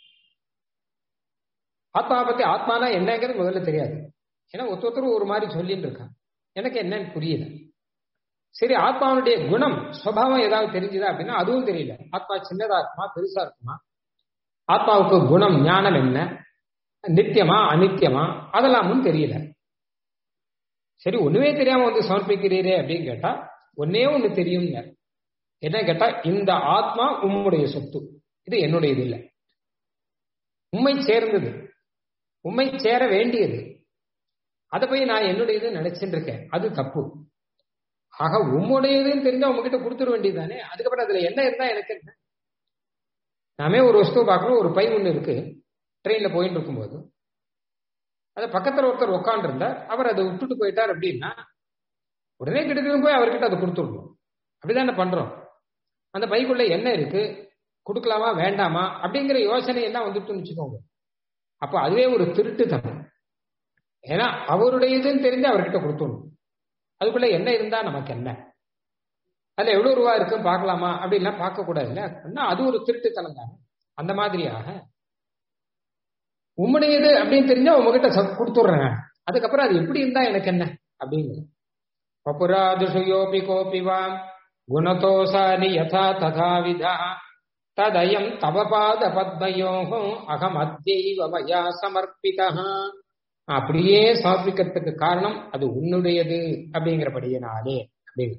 ஆத்மாவை பத்தி ஆத்மானா என்னங்கிறது முதல்ல தெரியாது ஏன்னா ஒருத்தர் ஒரு மாதிரி சொல்லிட்டு இருக்கான் எனக்கு என்னன்னு புரியல சரி ஆத்மாவுடைய குணம் சுவாவம் ஏதாவது தெரிஞ்சுதா அப்படின்னா அதுவும் தெரியல ஆத்மா சின்னதா இருக்குமா பெருசா இருக்குமா ஆத்மாவுக்கு குணம் ஞானம் என்ன நித்தியமா அனித்தியமா அதெல்லாமும் தெரியல சரி ஒண்ணுமே தெரியாம வந்து சமர்ப்பிக்கிறீரே அப்படின்னு கேட்டா ஒன்னே ஒண்ணு தெரியும் என்ன கேட்டா இந்த ஆத்மா உம்முடைய சொத்து இது என்னுடையது இல்லை உண்மை சேர்ந்தது உண்மை சேர வேண்டியது அதை போய் நான் என்னுடையது நினைச்சுட்டு இருக்கேன் அது தப்பு ஆக உம்முடையதுன்னு தெரிஞ்சா உங்ககிட்ட கொடுத்துட வேண்டியதுதானே அதுக்கப்புறம் அதுல என்ன இருந்தா எனக்கு என்ன நாமே ஒரு வஸ்துவை பார்க்கணும் ஒரு பை ஒன்று இருக்கு ட்ரெயின்ல போயிட்டு இருக்கும்போது அது பக்கத்துல ஒருத்தர் உட்காந்துருந்தார் அவர் அதை விட்டுட்டு போயிட்டார் அப்படின்னா உடனே கிட்ட போய் அவர்கிட்ட அதை கொடுத்துடணும் அப்படிதானே பண்றோம் அந்த பைக்குள்ள என்ன இருக்கு கொடுக்கலாமா வேண்டாமா அப்படிங்கிற யோசனை எல்லாம் வந்துட்டுன்னு வச்சுக்கோங்க அப்ப அதுவே ஒரு திருட்டு தனம் ஏன்னா அவருடையதுன்னு தெரிஞ்சு அவர்கிட்ட கொடுத்துடணும் அதுக்குள்ள என்ன இருந்தா நமக்கு என்ன அதுல எவ்வளவு ரூபா இருக்கு பார்க்கலாமா அப்படின்லாம் பார்க்க கூடாது இல்ல அது ஒரு திருட்டுத்தனம் தானே அந்த மாதிரியாக உம்முடையது அப்படின்னு தெரிஞ்சா உங்ககிட்ட கொடுத்துடுறேன் அதுக்கப்புறம் அது எப்படி இருந்தா எனக்கு என்ன அப்படிங்கிற பபுராதுஷுயோபி கோபிவா குணதோசானி யதா ததா விதா ததயம் தவ பாத பத்மயோகோ அகம் அத்தியைவ மயா சமர்ப்பிதா அப்படியே சமர்ப்பிக்கிறதுக்கு காரணம் அது உன்னுடையது அப்படிங்கிறபடியினாலே அப்படிங்க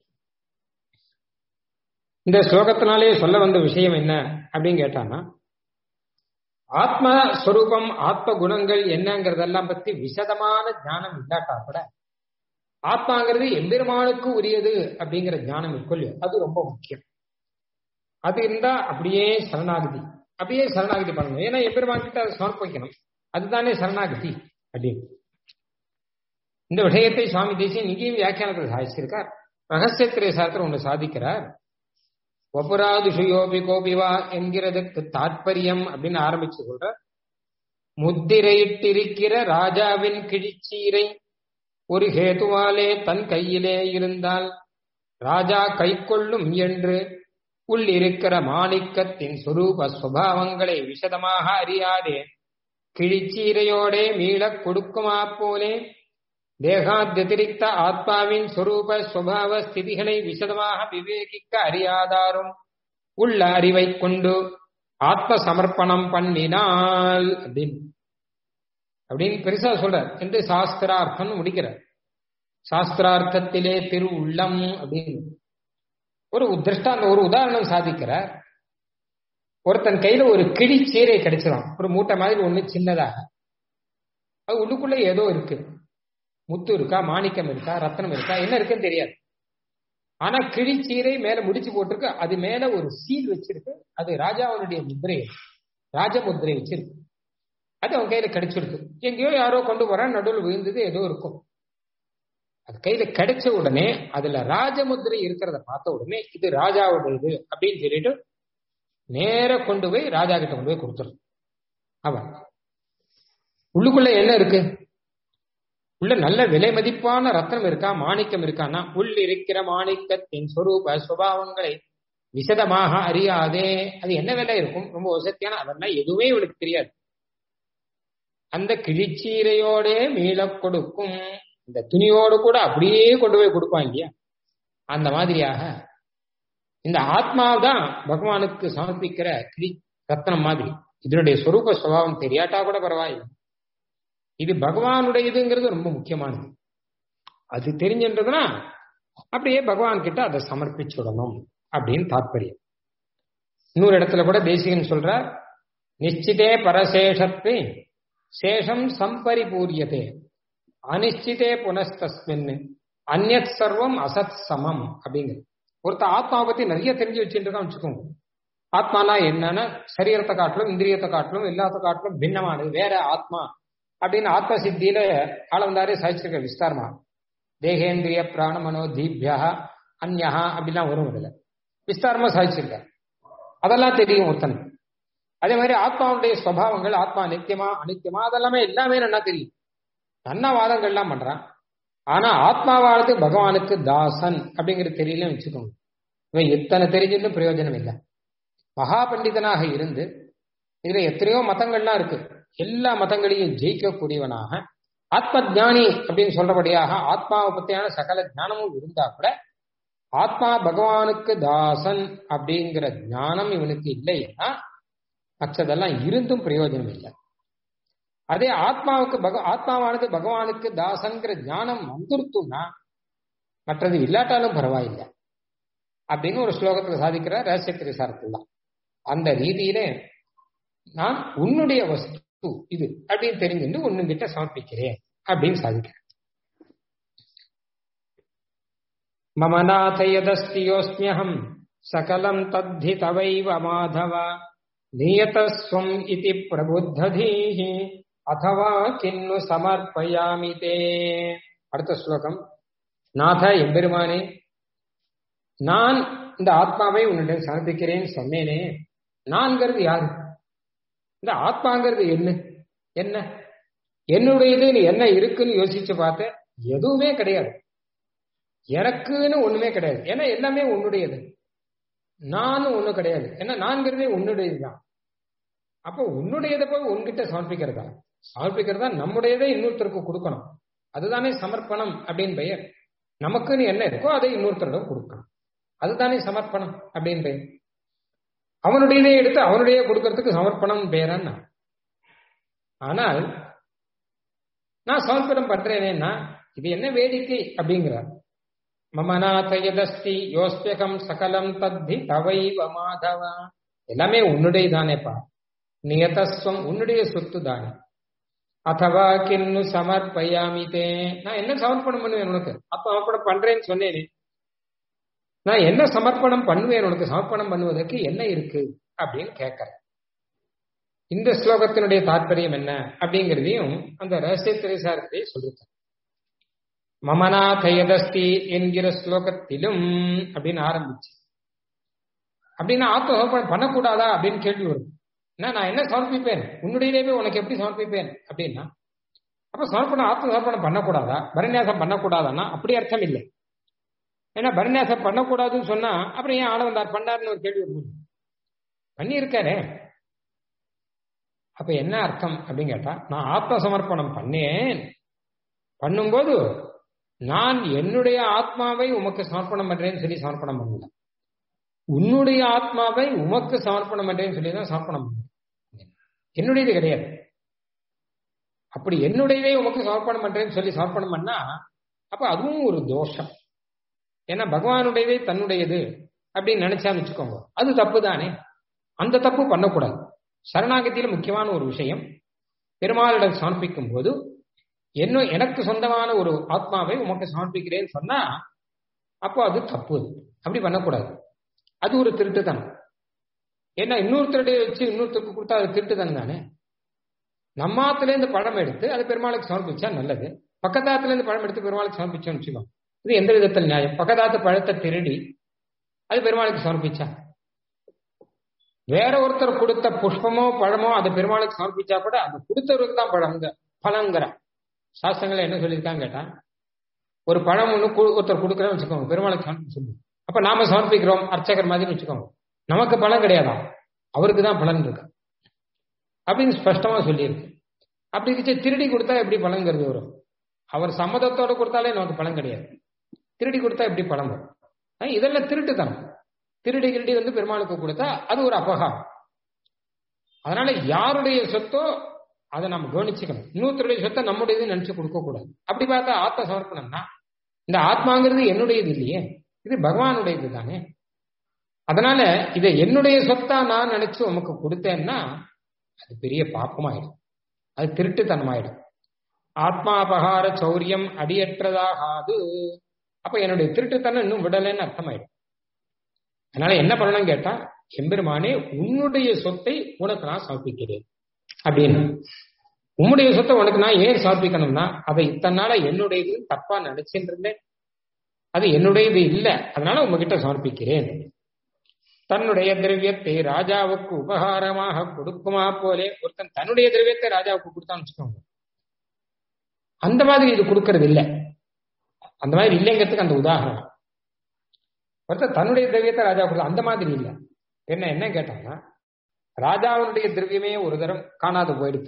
இந்த ஸ்லோகத்தினாலே சொல்ல வந்த விஷயம் என்ன அப்படின்னு கேட்டானா ஆத்ம ஸ்வரூபம் ஆத்ம குணங்கள் என்னங்கிறதெல்லாம் பத்தி விசதமான ஞானம் இல்லாட்டா கூட ஆத்மாங்கிறது எம்பெருமானுக்கு உரியது அப்படிங்கிற ஞானம் இருக்குல்லையோ அது ரொம்ப முக்கியம் அது இருந்தா அப்படியே சரணாகதி அப்படியே சரணாகதி பண்ணணும் ஏன்னா எம்பெருமான் கிட்ட அதை சமர்ப்பிக்கணும் அதுதானே சரணாகதி அப்படின்னு இந்த விஷயத்தை சுவாமி தேசியம் இங்கேயும் வியாக்கியானத்தில் சாதிச்சிருக்கார் ரகசியத்திரை சாஸ்திரம் ஒன்று சாதிக்கிறார் ஒபுராதுஷுயோபி கோபிவா என்கிறதுக்கு தாற்பயம் அப்படின்னு ஆரம்பிச்சு சொல்ற முத்திரையிட்டிருக்கிற ராஜாவின் கிழிச்சீரை ஒரு ஹேதுவாலே தன் கையிலே இருந்தால் ராஜா கை கொள்ளும் என்று உள்ளிருக்கிற மாணிக்கத்தின் சுரூப சுபாவங்களை விசதமாக அறியாதே கிழிச்சீரையோடே மீளக் கொடுக்குமா போலே தேகாத்தியதிரிக்த ஆத்மாவின் சொரூப சுபாவ ஸ்திதிகளை விசதமாக விவேகிக்க அறியாதாரும் உள்ள அறிவை கொண்டு ஆத்ம சமர்ப்பணம் பண்ணினால் அப்படின்னு அப்படின்னு பெருசா சொல்றார் என்று சாஸ்திரார்த்தம் முடிக்கிறார் சாஸ்திரார்த்தத்திலே திரு உள்ளம் அப்படின்னு ஒரு திருஷ்டாந்த ஒரு உதாரணம் சாதிக்கிறார் ஒருத்தன் கையில ஒரு கிளி சீரை கிடைச்சிடும் ஒரு மூட்டை மாதிரி ஒண்ணு சின்னதாக அது உள்ளுக்குள்ள ஏதோ இருக்கு முத்து இருக்கா மாணிக்கம் இருக்கா ரத்னம் இருக்கா என்ன இருக்குன்னு தெரியாது ஆனா கிழிச்சீரை மேல முடிச்சு போட்டிருக்கு அது மேல ஒரு சீல் வச்சிருக்கு அது ராஜாவுடைய முத்திரை ராஜ முத்திரை வச்சிருக்கு அது அவன் கையில கிடைச்சிருக்கு எங்கேயோ யாரோ கொண்டு போறான் நடுவில் விழுந்தது ஏதோ இருக்கும் அது கையில கிடைச்ச உடனே அதுல ராஜமுத்திரை இருக்கிறத பார்த்த உடனே இது ராஜாவுடையது அப்படின்னு சொல்லிட்டு நேர கொண்டு போய் ராஜா கிட்ட கொண்டு போய் கொடுத்துரும் அவன் உள்ளுக்குள்ள என்ன இருக்கு உள்ள நல்ல விலை மதிப்பான ரத்னம் இருக்கா மாணிக்கம் இருக்கான்னா உள் இருக்கிற மாணிக்கத்தின் சொரூப சுபாவங்களை விசதமாக அறியாதே அது என்ன விலை இருக்கும் ரொம்ப வசதியான அதெல்லாம் எதுவுமே இவளுக்கு தெரியாது அந்த கிழிச்சீரையோட மீள கொடுக்கும் இந்த துணியோடு கூட அப்படியே கொண்டு போய் கொடுப்பான் இல்லையா அந்த மாதிரியாக இந்த ஆத்மாதான் பகவானுக்கு சமர்ப்பிக்கிற கிரி ரத்னம் மாதிரி இதனுடைய சொரூப சுபாவம் தெரியாட்டா கூட பரவாயில்லை இது பகவானுடையதுங்கிறது ரொம்ப முக்கியமானது அது தெரிஞ்சுன்றதுன்னா அப்படியே பகவான் கிட்ட அதை சமர்ப்பிச்சுடணும் அப்படின்னு தாற்பயம் இன்னொரு இடத்துல கூட தேசிகன் சொல்றார் நிச்சிதே பரசேஷத்தை சேஷம் சம்பரிபூரியதே அனிச்சிதே புனஸ்தஸ்மின் அந்நத் சர்வம் அசத் சமம் அப்படிங்கிறது ஒருத்த ஆத்மாவை பத்தி நிறைய தெரிஞ்சு வச்சுட்டு இருக்கான் வச்சுக்கோங்க ஆத்மானா என்னன்னா சரீரத்தை காட்டிலும் இந்திரியத்தை காட்டிலும் எல்லாத்த காட்டிலும் பின்னமானது வேற ஆத்மா அப்படின்னு ஆத்ம சித்தியில ஆளவந்தாரே சாதிச்சிருக்க விஸ்தாரமா தேகேந்திரிய பிராண மனோ தீபியா அந்யா அப்படிலாம் வரும் இதுல விஸ்தாரமா சாதிச்சிருக்க அதெல்லாம் தெரியும் ஒருத்தன் அதே மாதிரி ஆத்மாவுடைய சுவாவங்கள் ஆத்மா நித்தியமா அனித்தியமா அதெல்லாமே எல்லாமே நல்லா தெரியும் நன்ன வாதங்கள்லாம் பண்றான் ஆனா ஆத்மாவானது பகவானுக்கு தாசன் அப்படிங்கிறது தெரியல வச்சுக்கோங்க இவன் எத்தனை தெரிஞ்சிருந்தும் பிரயோஜனம் இல்லை மகா பண்டிதனாக இருந்து இதுல எத்தனையோ மதங்கள்லாம் இருக்கு எல்லா மதங்களையும் ஜெயிக்கக்கூடியவனாக ஆத்ம ஜானி அப்படின்னு சொல்றபடியாக ஆத்மாவை பத்தியான சகல ஞானமும் இருந்தா கூட ஆத்மா பகவானுக்கு தாசன் அப்படிங்கிற ஞானம் இவனுக்கு இல்லைன்னா மற்றதெல்லாம் இருந்தும் பிரயோஜனம் இல்லை அதே ஆத்மாவுக்கு பக ஆத்மாவானது பகவானுக்கு தாசன்கிற ஞானம் வந்துருத்தும்னா மற்றது இல்லாட்டாலும் பரவாயில்லை அப்படின்னு ஒரு ஸ்லோகத்துல சாதிக்கிற ரகசியத்திரை சாரத்தில் தான் அந்த ரீதியில நான் உன்னுடைய வஸ்து இது அப்படின்னு தெரிஞ்சுட்டு உன்னுங்கிட்ட சமர்ப்பிக்கிறேன் அப்படின்னு சாதிக்கிறேன் மம நாத யதஸ்தி யோஸ்மியகம் சகலம் தத்தி தவைவ மாதவ நியதஸ்வம் இதி பிரபுத்ததீஹி அதவா கிண்ணு சமர்ப்பயாமி தே அடுத்த ஸ்லோகம் நாத எம்பெருமானே நான் இந்த ஆத்மாவை உன்னிடம் சமர்ப்பிக்கிறேன்னு சொன்னேனே நான்கிறது யாரு இந்த ஆத்மாங்கிறது என்ன என்ன என்னுடையது என்ன இருக்குன்னு யோசிச்சு பார்த்த எதுவுமே கிடையாது எனக்குன்னு ஒண்ணுமே கிடையாது ஏன்னா எல்லாமே உன்னுடையது நானும் ஒண்ணு கிடையாது ஏன்னா நான்கிறதே உன்னுடையதுதான் அப்போ உன்னுடையதை போய் உன்கிட்ட சமர்ப்பிக்கிறதா சமர்ப்பிக்கிறதா நம்முடையதை இன்னொருத்தருக்கு கொடுக்கணும் அதுதானே சமர்ப்பணம் அப்படின்னு பெயர் நமக்குன்னு என்ன இருக்கோ அதை இன்னொருத்தரிடம் கொடுக்கணும் அதுதானே சமர்ப்பணம் அப்படின்னு பெயர் அவனுடையதே எடுத்து அவனுடைய கொடுக்கறதுக்கு சமர்ப்பணம் பேரன்னா ஆனால் நான் சமர்ப்பணம் பண்றேனேன்னா இது என்ன வேடிக்கை அப்படிங்கிறார் மமநாத யதஸ்தி யோஸ்பியகம் சகலம் தத்தி தவைவ மாதவ எல்லாமே உன்னுடைய தானேப்பா நியதஸ்வம் உன்னுடைய சொத்து தானே அதவா கிண்ணு சமர்ப்பயாமிதே நான் என்ன சமர்ப்பணம் பண்ணுவேன் உனக்கு அப்ப சமர்ப்பணம் பண்றேன்னு சொன்னேனே நான் என்ன சமர்ப்பணம் பண்ணுவேன் உனக்கு சமர்ப்பணம் பண்ணுவதற்கு என்ன இருக்கு அப்படின்னு கேட்கறேன் இந்த ஸ்லோகத்தினுடைய தாற்பயம் என்ன அப்படிங்கிறதையும் அந்த ரகசிய திரைசாரத்தை சொல்லிருக்கார் மமனா கையதஸ்தி என்கிற ஸ்லோகத்திலும் அப்படின்னு ஆரம்பிச்சு அப்படின்னா ஆத்ம சமர்ப்பணம் பண்ணக்கூடாதா அப்படின்னு கேள்வி வரும் என்ன நான் என்ன சமர்ப்பிப்பேன் உன்னுடையவே உனக்கு எப்படி சமர்ப்பிப்பேன் அப்படின்னா அப்ப சமர்ப்பணம் ஆத்ம சமர்ப்பணம் பண்ணக்கூடாதா பரநியாசம் பண்ணக்கூடாதான்னா அப்படி அர்த்தம் இல்லை ஏன்னா பரநியாசம் பண்ணக்கூடாதுன்னு சொன்னா அப்புறம் ஏன் ஆளவந்தார் பண்ணாருன்னு ஒரு கேள்வி வரும் பண்ணியிருக்காரே அப்ப என்ன அர்த்தம் அப்படின்னு கேட்டா நான் ஆத்ம சமர்ப்பணம் பண்ணேன் பண்ணும்போது நான் என்னுடைய ஆத்மாவை உமக்கு சமர்ப்பணம் பண்றேன்னு சொல்லி சமர்ப்பணம் பண்ணல உன்னுடைய ஆத்மாவை உமக்கு சமர்ப்பணம் பண்றேன்னு சொல்லி தான் சமர்ப்பணம் பண்ண என்னுடையது கிடையாது அப்படி என்னுடையதே உமக்கு சமர்ப்பணம் பண்றேன்னு சொல்லி சமர்ப்பணம் பண்ணா அப்ப அதுவும் ஒரு தோஷம் ஏன்னா பகவானுடையதே தன்னுடையது அப்படின்னு நினைச்சான்னு வச்சுக்கோங்க அது தப்பு தானே அந்த தப்பு பண்ணக்கூடாது சரணாகத்தியில முக்கியமான ஒரு விஷயம் பெருமாளிடம் சமர்ப்பிக்கும் போது என்ன எனக்கு சொந்தமான ஒரு ஆத்மாவை உமக்கு சமர்ப்பிக்கிறேன்னு சொன்னா அப்போ அது தப்பு அப்படி பண்ணக்கூடாது அது ஒரு திருட்டுத்தனம் ஏன்னா இன்னொருத்தருடைய வச்சு இன்னொருத்தருக்கு கொடுத்தா அது திருட்டுத்தனம் தானே நம்மாத்துல இருந்து பழம் எடுத்து அது பெருமாளுக்கு சமர்ப்பிச்சா நல்லது பக்கத்தாத்துல இருந்து பழம் எடுத்து பெருமாளுக்கு சமர்ப்பிச்சோம்னு வச்சுக்கோ இது எந்த விதத்தில் நியாயம் பக்கத்தாத்து பழத்தை திருடி அது பெருமாளுக்கு சமர்ப்பிச்சா வேற ஒருத்தர் கொடுத்த புஷ்பமோ பழமோ அது பெருமாளுக்கு சமர்ப்பிச்சா கூட அது கொடுத்தவருக்கு தான் பழங்க பழங்கிற சாஸ்திரங்கள் என்ன சொல்லியிருக்காங்க கேட்டா ஒரு பழம் ஒண்ணு ஒருத்தர் கொடுக்குறேன்னு வச்சுக்கோங்க பெருமாளுக்கு சமர்ப்பிச்சு சொல்லு அப்ப நாம சமர்ப்பிக்கிறோம் அர்ச்சகர் மாதிரி வச்சுக்கோங்க நமக்கு பலன் கிடையாதாம் அவருக்கு தான் பலன் இருக்கு அப்படின்னு ஸ்பஷ்டமா சொல்லியிருக்கு அப்படி இருந்துச்சு திருடி கொடுத்தா எப்படி பலங்கிறது வரும் அவர் சம்மதத்தோட கொடுத்தாலே நமக்கு பலன் கிடையாது திருடி கொடுத்தா எப்படி பலன் வரும் இதெல்லாம் திருட்டுத்தனம் திருடி கிருடி வந்து பெருமாளுக்கு கொடுத்தா அது ஒரு அபகாரம் அதனால யாருடைய சொத்தோ அதை நம்ம கவனிச்சுக்கணும் இன்னொருத்தருடைய சொத்தை நம்முடையது நினைச்சு கொடுக்க கூடாது அப்படி பார்த்தா ஆத்ம சமர்ப்பணம்னா இந்த ஆத்மாங்கிறது என்னுடையது இல்லையே இது பகவானுடையது தானே அதனால இதை என்னுடைய சொத்தா நான் நினைச்சு உமக்கு கொடுத்தேன்னா அது பெரிய பாப்பமாயிடும் அது திருட்டுத்தனமாயிடும் ஆத்மாபகார சௌரியம் அடியற்றதாகாது அப்ப என்னுடைய திருட்டுத்தனம் இன்னும் விடலைன்னு அர்த்தமாயிடும் அதனால என்ன பண்ணணும் கேட்டா எம்பெருமானே உன்னுடைய சொத்தை உனக்கு நான் சமர்ப்பிக்கிறேன் அப்படின்னு உன்னுடைய சொத்தை உனக்கு நான் ஏன் சமர்ப்பிக்கணும்னா அதை இத்தனை நாள என்னுடையது தப்பா நினைச்சுட்டு இருந்தேன் அது என்னுடையது இல்லை அதனால உங்ககிட்ட சமர்ப்பிக்கிறேன் தன்னுடைய திரவியத்தை ராஜாவுக்கு உபகாரமாக கொடுக்குமா போலே ஒருத்தன் தன்னுடைய திரவியத்தை ராஜாவுக்கு கொடுத்தான்னு வச்சுக்கோங்க அந்த மாதிரி இது கொடுக்கறது இல்லை அந்த மாதிரி இல்லைங்கிறதுக்கு அந்த உதாரணம் ஒருத்தர் தன்னுடைய திரவியத்தை ராஜா கொடுத்தா அந்த மாதிரி இல்லை என்ன என்ன கேட்டாங்கன்னா ராஜாவினுடைய திரவியமே ஒரு தரம் காணாது போயிடுத்து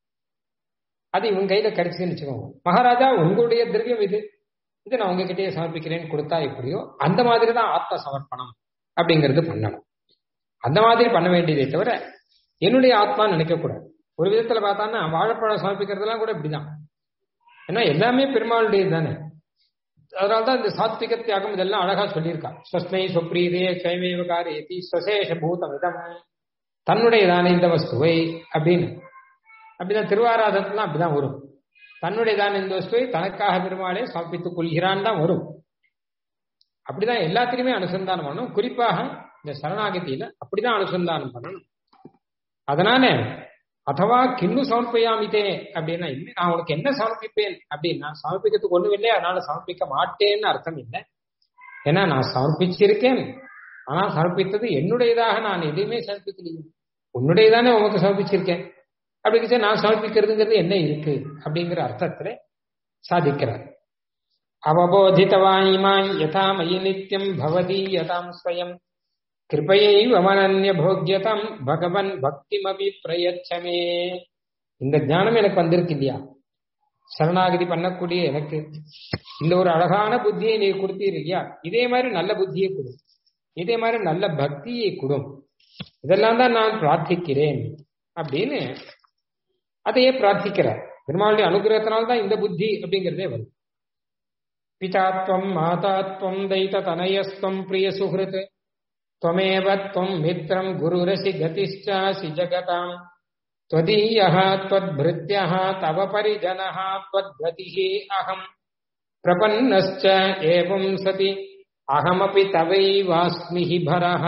அது இவங்க கையில கிடைச்சுன்னு வச்சுக்கோங்க மகாராஜா உங்களுடைய திரவியம் இது இது நான் உங்ககிட்டயே சமர்ப்பிக்கிறேன்னு கொடுத்தா எப்படியோ அந்த மாதிரி தான் ஆத்ம சமர்ப்பணம் அப்படிங்கிறது பண்ணணும் அந்த மாதிரி பண்ண வேண்டியதே தவிர என்னுடைய ஆத்மா நினைக்க கூடாது ஒரு விதத்துல பார்த்தான்னா வாழைப்பழம் சமர்ப்பிக்கிறதுலாம் கூட இப்படிதான் ஏன்னா எல்லாமே பெருமாளுடையது தானே அதனால்தான் இந்த சாத்விக தியாகம் இதெல்லாம் அழகா சொல்லியிருக்கா ஸ்வஸ்மை சொப்ரீதே ஸ்வயமேவ காரியதி ஸ்வசேஷ பூதம் இதம் தன்னுடையதான இந்த வஸ்துவை அப்படின்னு அப்படிதான் திருவாராதத்துலாம் அப்படிதான் வரும் தன்னுடையதான இந்த வஸ்துவை தனக்காக பெருமாளே சமர்ப்பித்துக் கொள்கிறான் தான் வரும் அப்படிதான் எல்லாத்திலுமே அனுசந்தானம் பண்ணணும் குறிப்பாக இந்த சரணாகதியில அப்படிதான் அனுசந்தானம் பண்ணணும் அதனால அதவா கிண்ணு சமர்ப்பயாமித்தே அப்படின்னா இல்லை நான் உனக்கு என்ன சமர்ப்பிப்பேன் அப்படின்னா சமர்ப்பிக்கிறதுக்கு ஒண்ணும் இல்லை அதனால சமர்ப்பிக்க மாட்டேன்னு அர்த்தம் இல்லை ஏன்னா நான் சமர்ப்பிச்சிருக்கேன் ஆனா சமர்ப்பித்தது என்னுடையதாக நான் எதையுமே சமர்ப்பிக்கலையே உன்னுடையதானே உனக்கு சமர்ப்பிச்சிருக்கேன் அப்படி நான் சமர்ப்பிக்கிறதுங்கிறது என்ன இருக்கு அப்படிங்கிற அர்த்தத்துல சாதிக்கிறார் அவபோதித்தவாயிமாய் யதா மயி நித்தியம் பவதீயதாம் ஸ்வயம் கிருபையைவ மனன்ய போக்கியதாம் பகவன் பக்திமபி பிரயச்சமே இந்த ஞானம் எனக்கு வந்திருக்கு இல்லையா சரணாகதி பண்ணக்கூடிய எனக்கு இந்த ஒரு அழகான புத்தியை நீ கொடுத்தீர் இல்லையா இதே மாதிரி நல்ல புத்தியை கொடு இதே மாதிரி நல்ல பக்தியை கொடும் இதெல்லாம் தான் நான் பிரார்த்திக்கிறேன் அப்படின்னு அதையே பிரார்த்திக்கிறார் பெருமாளுடைய அனுகிரகத்தினால்தான் இந்த புத்தி அப்படிங்கிறதே வருது பிதாத்வம் மாதாத்வம் தைத்த தனயஸ்வம் பிரிய சுகிருத் त्वमेव त्वम् मित्रम् गुरुरसि गतिश्चासि जगताम् त्वदीयः त्वद्भृत्यः तव परिजनः त्वद्गतिः अहम् प्रपन्नश्च एवम् सति அகமபி தவைவாஸ்மிஹி பரஹ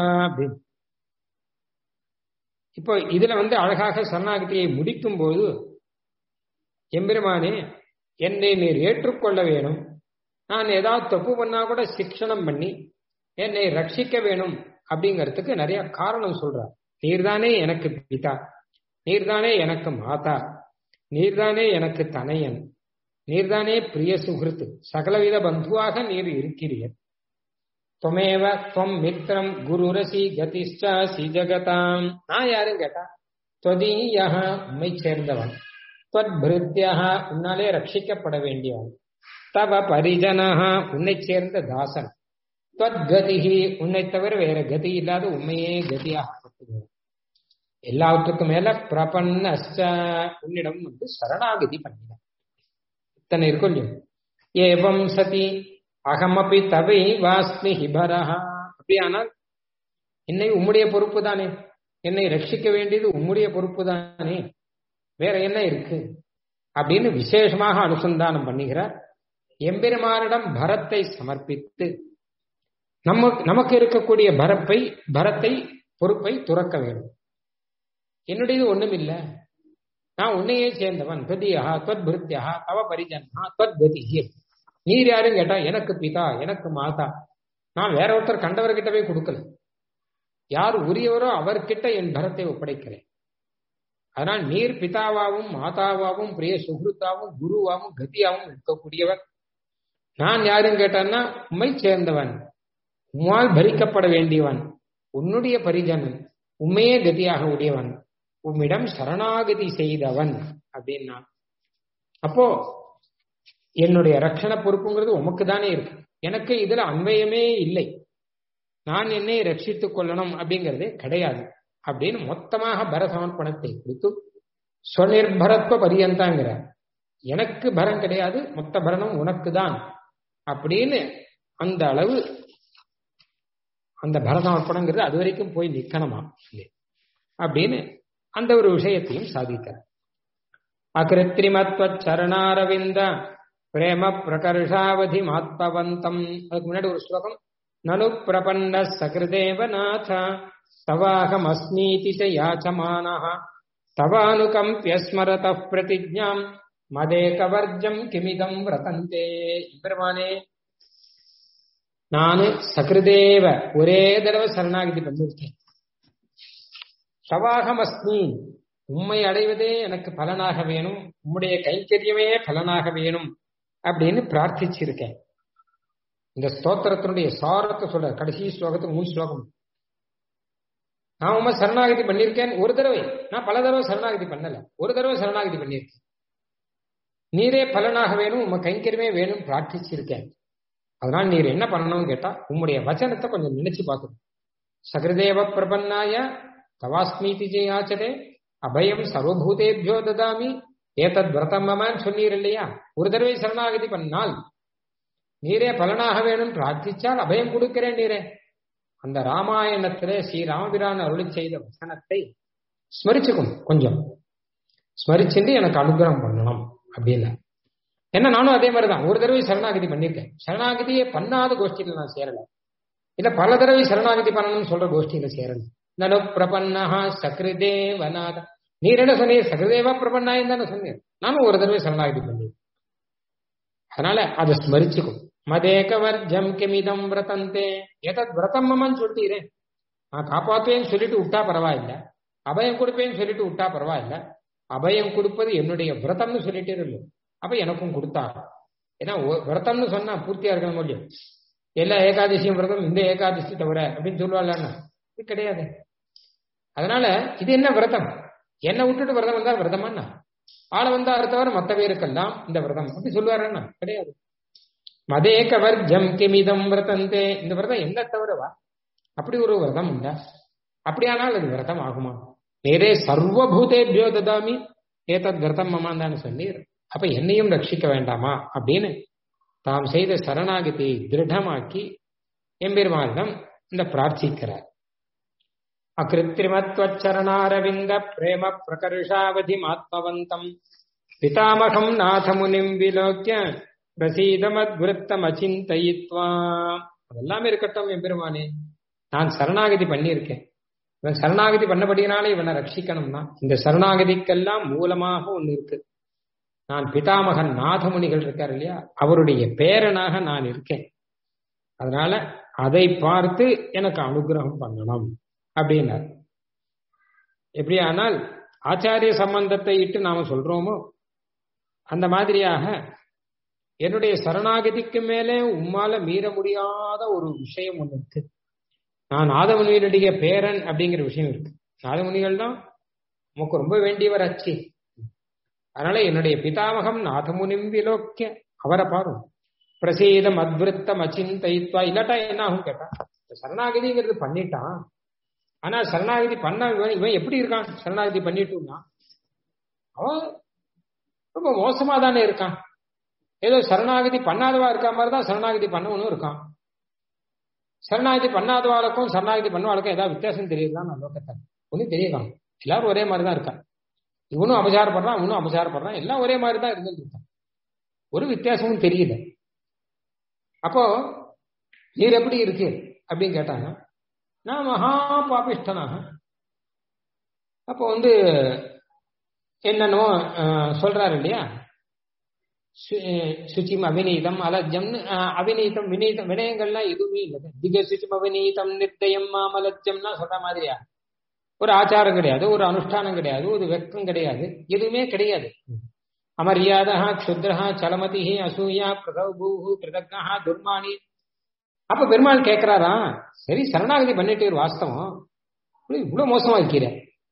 இப்போ இதுல வந்து அழகாக சரணாகதியை முடிக்கும் போது எம்பெருமானே என்னை நீர் ஏற்றுக்கொள்ள வேணும் நான் ஏதாவது தப்பு பண்ணா கூட சிக்ஷணம் பண்ணி என்னை ரட்சிக்க வேணும் அப்படிங்கிறதுக்கு நிறைய காரணம் சொல்றார் நீர்தானே எனக்கு பிதா நீர்தானே எனக்கு மாதா நீர்தானே எனக்கு தனையன் நீர்தானே பிரிய சுகிருத்து சகலவித பந்துவாக நீர் இருக்கிறீர் துவமேவ துவம் மித்திரம் குருரசி கதிஷ்டாசி ஜகதாம் நான் யாரும் கேட்டா துவதீயா உண்மை சேர்ந்தவன் துவத்பிருத்தியா உன்னாலே ரட்சிக்கப்பட வேண்டியவன் தவ பரிஜனஹா உன்னை சேர்ந்த தாசன் துவத்கதிஹி உன்னை தவிர வேற கதி இல்லாத உண்மையே கதியாகப்பட்டது எல்லாவற்றுக்கும் மேல பிரபன்னஸ்ட உன்னிடம் வந்து சரணாகதி பண்ணினார் இத்தனை இருக்கும் இல்லையோ ஏவம் சதி அகமபி தவை வாஸ்மி ஹிபரஹா அப்படியானால் என்னை உம்முடைய பொறுப்பு தானே என்னை ரட்சிக்க வேண்டியது உம்முடைய பொறுப்பு தானே வேற என்ன இருக்கு அப்படின்னு விசேஷமாக அனுசந்தானம் பண்ணுகிறார் எம்பெருமானிடம் பரத்தை சமர்ப்பித்து நம்ம நமக்கு இருக்கக்கூடிய பரப்பை பரத்தை பொறுப்பை துறக்க வேண்டும் என்னுடையது ஒண்ணும் இல்ல நான் உன்னையே சேர்ந்தவன் பிரதியா தொத் பிருத்தியா தவ பரிஜனா தொத் கதி நீர் யாரும் கேட்டா எனக்கு பிதா எனக்கு மாதா நான் வேற ஒருத்தர் கண்டவர்கிட்ட போய் கொடுக்கல யார் உரியவரோ அவர்கிட்ட என் பரத்தை ஒப்படைக்கிறேன் அதனால் நீர் பிதாவாவும் மாதாவாவும் பிரிய சுகிருத்தாவும் குருவாவும் கதியாவும் இருக்கக்கூடியவர் நான் யாரும் கேட்டான்னா உண்மை சேர்ந்தவன் உம்மால் பரிக்கப்பட வேண்டியவன் உன்னுடைய பரிஜனன் உண்மையே கதியாக உடையவன் உம்மிடம் சரணாகதி செய்தவன் அப்படின்னா அப்போ என்னுடைய ரட்சண பொறுப்புங்கிறது உமக்கு தானே இருக்கு எனக்கு இதுல அன்வயமே இல்லை நான் என்னை ரட்சித்துக் கொள்ளணும் அப்படிங்கிறதே கிடையாது அப்படின்னு மொத்தமாக பர சமர்ப்பணத்தை கொடுத்து ஸ்வநிர்பரத்துவ பரியந்தாங்கிறார் எனக்கு பரம் கிடையாது மொத்த பரணம் உனக்கு தான் அப்படின்னு அந்த அளவு அந்த பரதமர்ப்பணங்கிறது அது வரைக்கும் போய் நிக்கணுமா அப்படின்னு அந்த ஒரு விஷயத்தையும் சாதிக்கிறார் அகிருத்திரிமத்வ சரணாரவிந்த பிரேம பிரகர்ஷாவதி மாத்மவந்தம் அதுக்கு முன்னாடி ஒரு ஸ்லோகம் நனு பிரபன்ன சகிருதேவ நாத தவாகம் அஸ்மீதி யாச்சமானா தவானுகம்பிய ஸ்மரத பிரதிஜாம் மதேகவர்ஜம் கிமிதம் விரதந்தே பெருமானே நானு சகிருதேவ ஒரே தடவை சரணாகிதி பண்ணிருக்கேன் சவாகம் அஸ்மி உண்மை அடைவதே எனக்கு பலனாக வேணும் உம்முடைய கைங்கரியமே பலனாக வேணும் அப்படின்னு பிரார்த்திச்சிருக்கேன் இந்த ஸ்தோத்திரத்தினுடைய சாரத்தை சொல்ற கடைசி ஸ்லோகத்துக்கு மூணு ஸ்லோகம் நான் உண்மை சரணாகதி பண்ணியிருக்கேன் ஒரு தடவை நான் பல தடவை சரணாகதி பண்ணல ஒரு தடவை சரணாகதி பண்ணியிருக்கேன் நீரே பலனாக வேணும் உங்க கைங்கரியமே வேணும் பிரார்த்திச்சிருக்கேன் அதனால நீர் என்ன பண்ணணும்னு கேட்டா உம்முடைய வச்சனத்தை கொஞ்சம் நினைச்சு பார்க்கணும் சகிருதேவ பிரபன்னாய தவாஸ்மீதி ஜெயாச்சதே அபயம் சர்வபூதேபியோ ததாமி ஏதத் விரதம் மமான்னு சொன்னீர் இல்லையா ஒரு தடவை சரணாகதி பண்ணால் நீரே பலனாக வேணும் பிரார்த்திச்சால் அபயம் கொடுக்கிறேன் நீரே அந்த ராமாயணத்திலே ஸ்ரீ ராமபிரான் அருளி செய்த வசனத்தை ஸ்மரிச்சுக்கும் கொஞ்சம் ஸ்மரிச்சுட்டு எனக்கு அனுகிரகம் பண்ணணும் அப்படின்னு என்ன நானும் அதே மாதிரி தான் ஒரு தடவை சரணாகதி பண்ணியிருக்கேன் சரணாகதியே பண்ணாத கோஷ்டியில நான் சேரல இல்ல பல தடவை சரணாகதி பண்ணணும்னு சொல்ற கோஷ்டியில சேரல நனு பிரபன்னா சக்ருதே வனாத நீர் என்ன சொன்னீர் சக்ருதேவா பிரபன்னாயும் தானே சொன்னீர் நானும் ஒரு தடவை சரணாகதி பண்ணேன் அதனால அதை ஸ்மரிச்சுக்கும் மதேகவர்ஜம் கெமிதம் விரதந்தே ஏதத் விரதம் மமன்னு சொல்லிட்டீரே நான் காப்பாத்துவேன்னு சொல்லிட்டு விட்டா பரவாயில்ல அபயம் கொடுப்பேன்னு சொல்லிட்டு விட்டா பரவாயில்ல அபயம் கொடுப்பது என்னுடைய விரதம்னு சொல்லிட்டே இல்லை அப்ப எனக்கும் கொடுத்தா ஏன்னா விரதம்னு சொன்னா பூர்த்தியா இருக்கணும் முடியும் எல்லா ஏகாதசியும் விரதம் இந்த ஏகாதசி தவிர அப்படின்னு சொல்லுவாள்னா இது கிடையாது அதனால இது என்ன விரதம் என்னை விட்டுட்டு விரதம் வந்தா விரதமாண்ணா ஆள வந்தா தவிர மற்ற பேருக்கெல்லாம் இந்த விரதம் அப்படி சொல்லுவாருன்னா கிடையாது மதேகவர் ஜம் கிமிதம் விரதந்தே இந்த விரதம் என்ன தவிரவா அப்படி ஒரு விரதம் உண்டா அப்படியானால் அது விரதம் ஆகுமா நேரே சர்வபூதேபியோ ததாமி ஏதத் விரதம் மமான் தானே சொன்னீர் அப்ப என்னையும் ரட்சிக்க வேண்டாமா அப்படின்னு தாம் செய்த சரணாகதியை திருடமாக்கி எம்பெருமானிடம் இந்த பிரார்த்திக்கிறார் அகிருத்திரிமத்வச்சரணாரவிந்த பிரேம பிரகர்ஷாவதிம் ஆத்மவந்தம் பிதாமகம் நாதமுனிம் விலோக்கிய பிரசீதமத்விருத்தம் அச்சிந்தயித்வா அதெல்லாம் இருக்கட்டும் எம்பெருமானே நான் சரணாகதி பண்ணியிருக்கேன் இவன் சரணாகதி பண்ணபடினாலே இவனை ரட்சிக்கணும்னா இந்த சரணாகதிக்கெல்லாம் மூலமாக ஒண்ணு இருக்கு நான் பிதாமகன் நாதமுனிகள் இருக்கார் இல்லையா அவருடைய பேரனாக நான் இருக்கேன் அதனால அதை பார்த்து எனக்கு அனுகிரகம் பண்ணணும் அப்படின்னார் எப்படியானால் ஆச்சாரிய சம்பந்தத்தை இட்டு நாம சொல்றோமோ அந்த மாதிரியாக என்னுடைய சரணாகதிக்கு மேலே உம்மால மீற முடியாத ஒரு விஷயம் ஒண்ணு இருக்கு நான் நாதமுனிகளுடைய பேரன் அப்படிங்கிற விஷயம் இருக்கு நாதமுனிகள் தான் நமக்கு ரொம்ப வேண்டியவர் அச்சி அதனால என்னுடைய பிதாமகம் நாதமுனிம் விலோக்கிய அவரை பாரும் பிரசீதம் அத்விருத்தம் அச்சிந்தைத்வா இல்லாட்டா என்ன ஆகும் கேட்டா சரணாகதிங்கிறது பண்ணிட்டான் ஆனா சரணாகதி பண்ண இவன் இவன் எப்படி இருக்கான் சரணாகதி பண்ணிட்டுனா அவன் ரொம்ப மோசமா தானே இருக்கான் ஏதோ சரணாகதி பண்ணாதவா இருக்க மாதிரி தான் சரணாகதி பண்ணவனும் இருக்கான் சரணாகதி பண்ணாதவாளுக்கும் சரணாகதி பண்ணவாளுக்கும் ஏதாவது வித்தியாசம் தெரியுதுதான் நான் லோகத்தை ஒன்றும் தெரியலாம் எல்லாரும் ஒரே மாதிரி தான் இருக்கான் இவனும் அபசாரப்படுறான் அவனும் அபசாரப்படுறான் எல்லாம் ஒரே மாதிரி தான் இருந்துட்டு இருக்கான் ஒரு வித்தியாசமும் தெரியல அப்போ நீர் எப்படி இருக்கு அப்படின்னு கேட்டாங்க நான் மகா பாபிஷ்டனாக அப்போ வந்து என்னன்னோ சொல்றாரு இல்லையா சுச்சிம் அவிநீதம் அலஜ்ஜம் அவிநீதம் வினீதம் வினயங்கள்லாம் எதுவுமே இல்லை திக சுச்சிம் அவிநீதம் நிர்தயம் மாமலஜ்ஜம்னா சொல்ற மாதிரியா ஒரு ஆச்சாரம் கிடையாது ஒரு அனுஷ்டானம் கிடையாது ஒரு வெக்கம் கிடையாது எதுவுமே கிடையாது அமரியாதா க்ஷுத்ரஹா சலமதி அசூயா பிரதபூஹு கிருதக்னா துர்மானி அப்ப பெருமாள் கேட்கிறாரா சரி சரணாகதி பண்ணிட்டு வாஸ்தவம் இவ்வளவு மோசமா இருக்கிற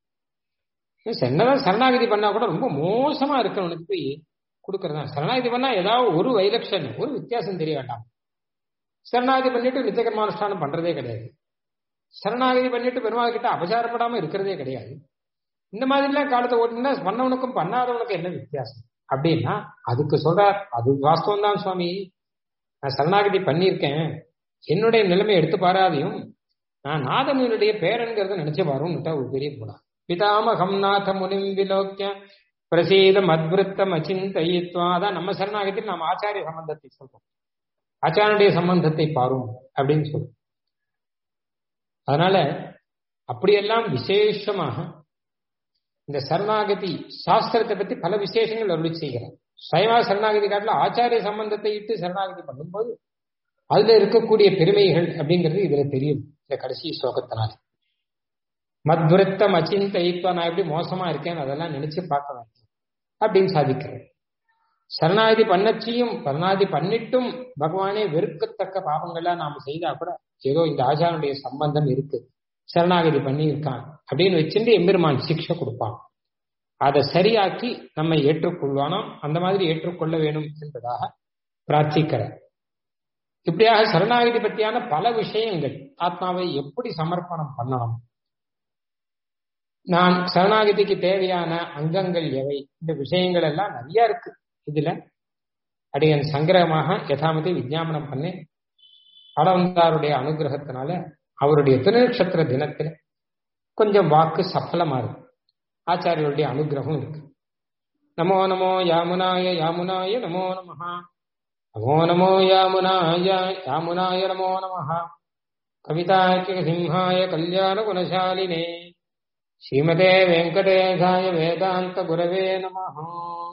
என்னதான் சரணாகதி பண்ணா கூட ரொம்ப மோசமா இருக்கவனுக்கு போய் கொடுக்கறதா சரணாகதி பண்ணா ஏதாவது ஒரு வைலக்ஷன் ஒரு வித்தியாசம் தெரிய வேண்டாம் சரணாகதி பண்ணிட்டு நித்தியகர்மானுஷ்டானம் பண்றதே கிடையாது சரணாகதி பண்ணிட்டு பெருமாள் கிட்ட அபசாரப்படாம இருக்கிறதே கிடையாது இந்த மாதிரிலாம் காலத்தை ஓட்டினா பண்ணவனுக்கும் பண்ணாதவனுக்கும் என்ன வித்தியாசம் அப்படின்னா அதுக்கு சொல்றார் அது வாஸ்தவம் தான் சுவாமி நான் சரணாகதி பண்ணியிருக்கேன் என்னுடைய நிலைமை எடுத்து பாராதையும் நான் நாதமுனுடைய பேரன்கிறத நினைச்சு பாருன்னு ஒரு பெரிய போனா பிதாமகம் நாத முனிம் விலோக்கிய பிரசீதம் அத்விருத்தம் அச்சிந்தயித்வா அதான் நம்ம சரணாகத்தில் நாம் ஆச்சாரிய சம்பந்தத்தை சொல்றோம் ஆச்சாரனுடைய சம்பந்தத்தை பாரும் அப்படின்னு சொல்றோம் அதனால அப்படியெல்லாம் விசேஷமாக இந்த சரணாகதி சாஸ்திரத்தை பத்தி பல விசேஷங்கள் அருளி செய்கிறார் சைவா சரணாகதி காட்டில ஆச்சாரிய சம்பந்தத்தை இட்டு சரணாகதி பண்ணும்போது அதுல இருக்கக்கூடிய பெருமைகள் அப்படிங்கிறது இதுல தெரியும் இந்த கடைசி ஸ்லோகத்தினால மத்விருத்தம் அச்சிந்தைத்வா நான் எப்படி மோசமா இருக்கேன் அதெல்லாம் நினைச்சு பார்க்க வேண்டும் அப்படின்னு சாதிக்கிறேன் சரணாகதி பண்ணச்சியும் சரணாகதி பண்ணிட்டும் பகவானே வெறுக்கத்தக்க பாவங்கள்லாம் நாம செய்தா கூட ஏதோ இந்த ஆச்சாரனுடைய சம்பந்தம் இருக்கு சரணாகதி பண்ணி இருக்கான் அப்படின்னு வச்சுட்டு எம்பெருமான் சிக்ஷை கொடுப்பான் அதை சரியாக்கி நம்மை ஏற்றுக்கொள்வானோ அந்த மாதிரி ஏற்றுக்கொள்ள வேணும் என்பதாக பிரார்த்திக்கிறார் இப்படியாக சரணாகதி பற்றியான பல விஷயங்கள் ஆத்மாவை எப்படி சமர்ப்பணம் பண்ணணும் நான் சரணாகதிக்கு தேவையான அங்கங்கள் எவை இந்த விஷயங்கள் எல்லாம் நிறைய இருக்கு இதுல அடியன் சங்கிரகமாக யதாமதி விஜயாபனம் பண்ணி பலவந்தாருடைய அனுகிரகத்தினால அவருடைய திருநட்சத்திர தினத்துல கொஞ்சம் வாக்கு சஃலமா இருக்கு ஆச்சாரியருடைய அனுகிரகம் இருக்கு நமோ நமோ யாமுனாய யாமுனாய நமோ நமः நமோ நமோ யாமுனாய யாமுனாய நமோ நமः कवितार्किकसिंहाय कल्याणगुणशालिने श्रीमते वेङ्कटेशाय वेदान्तगुरवे नमः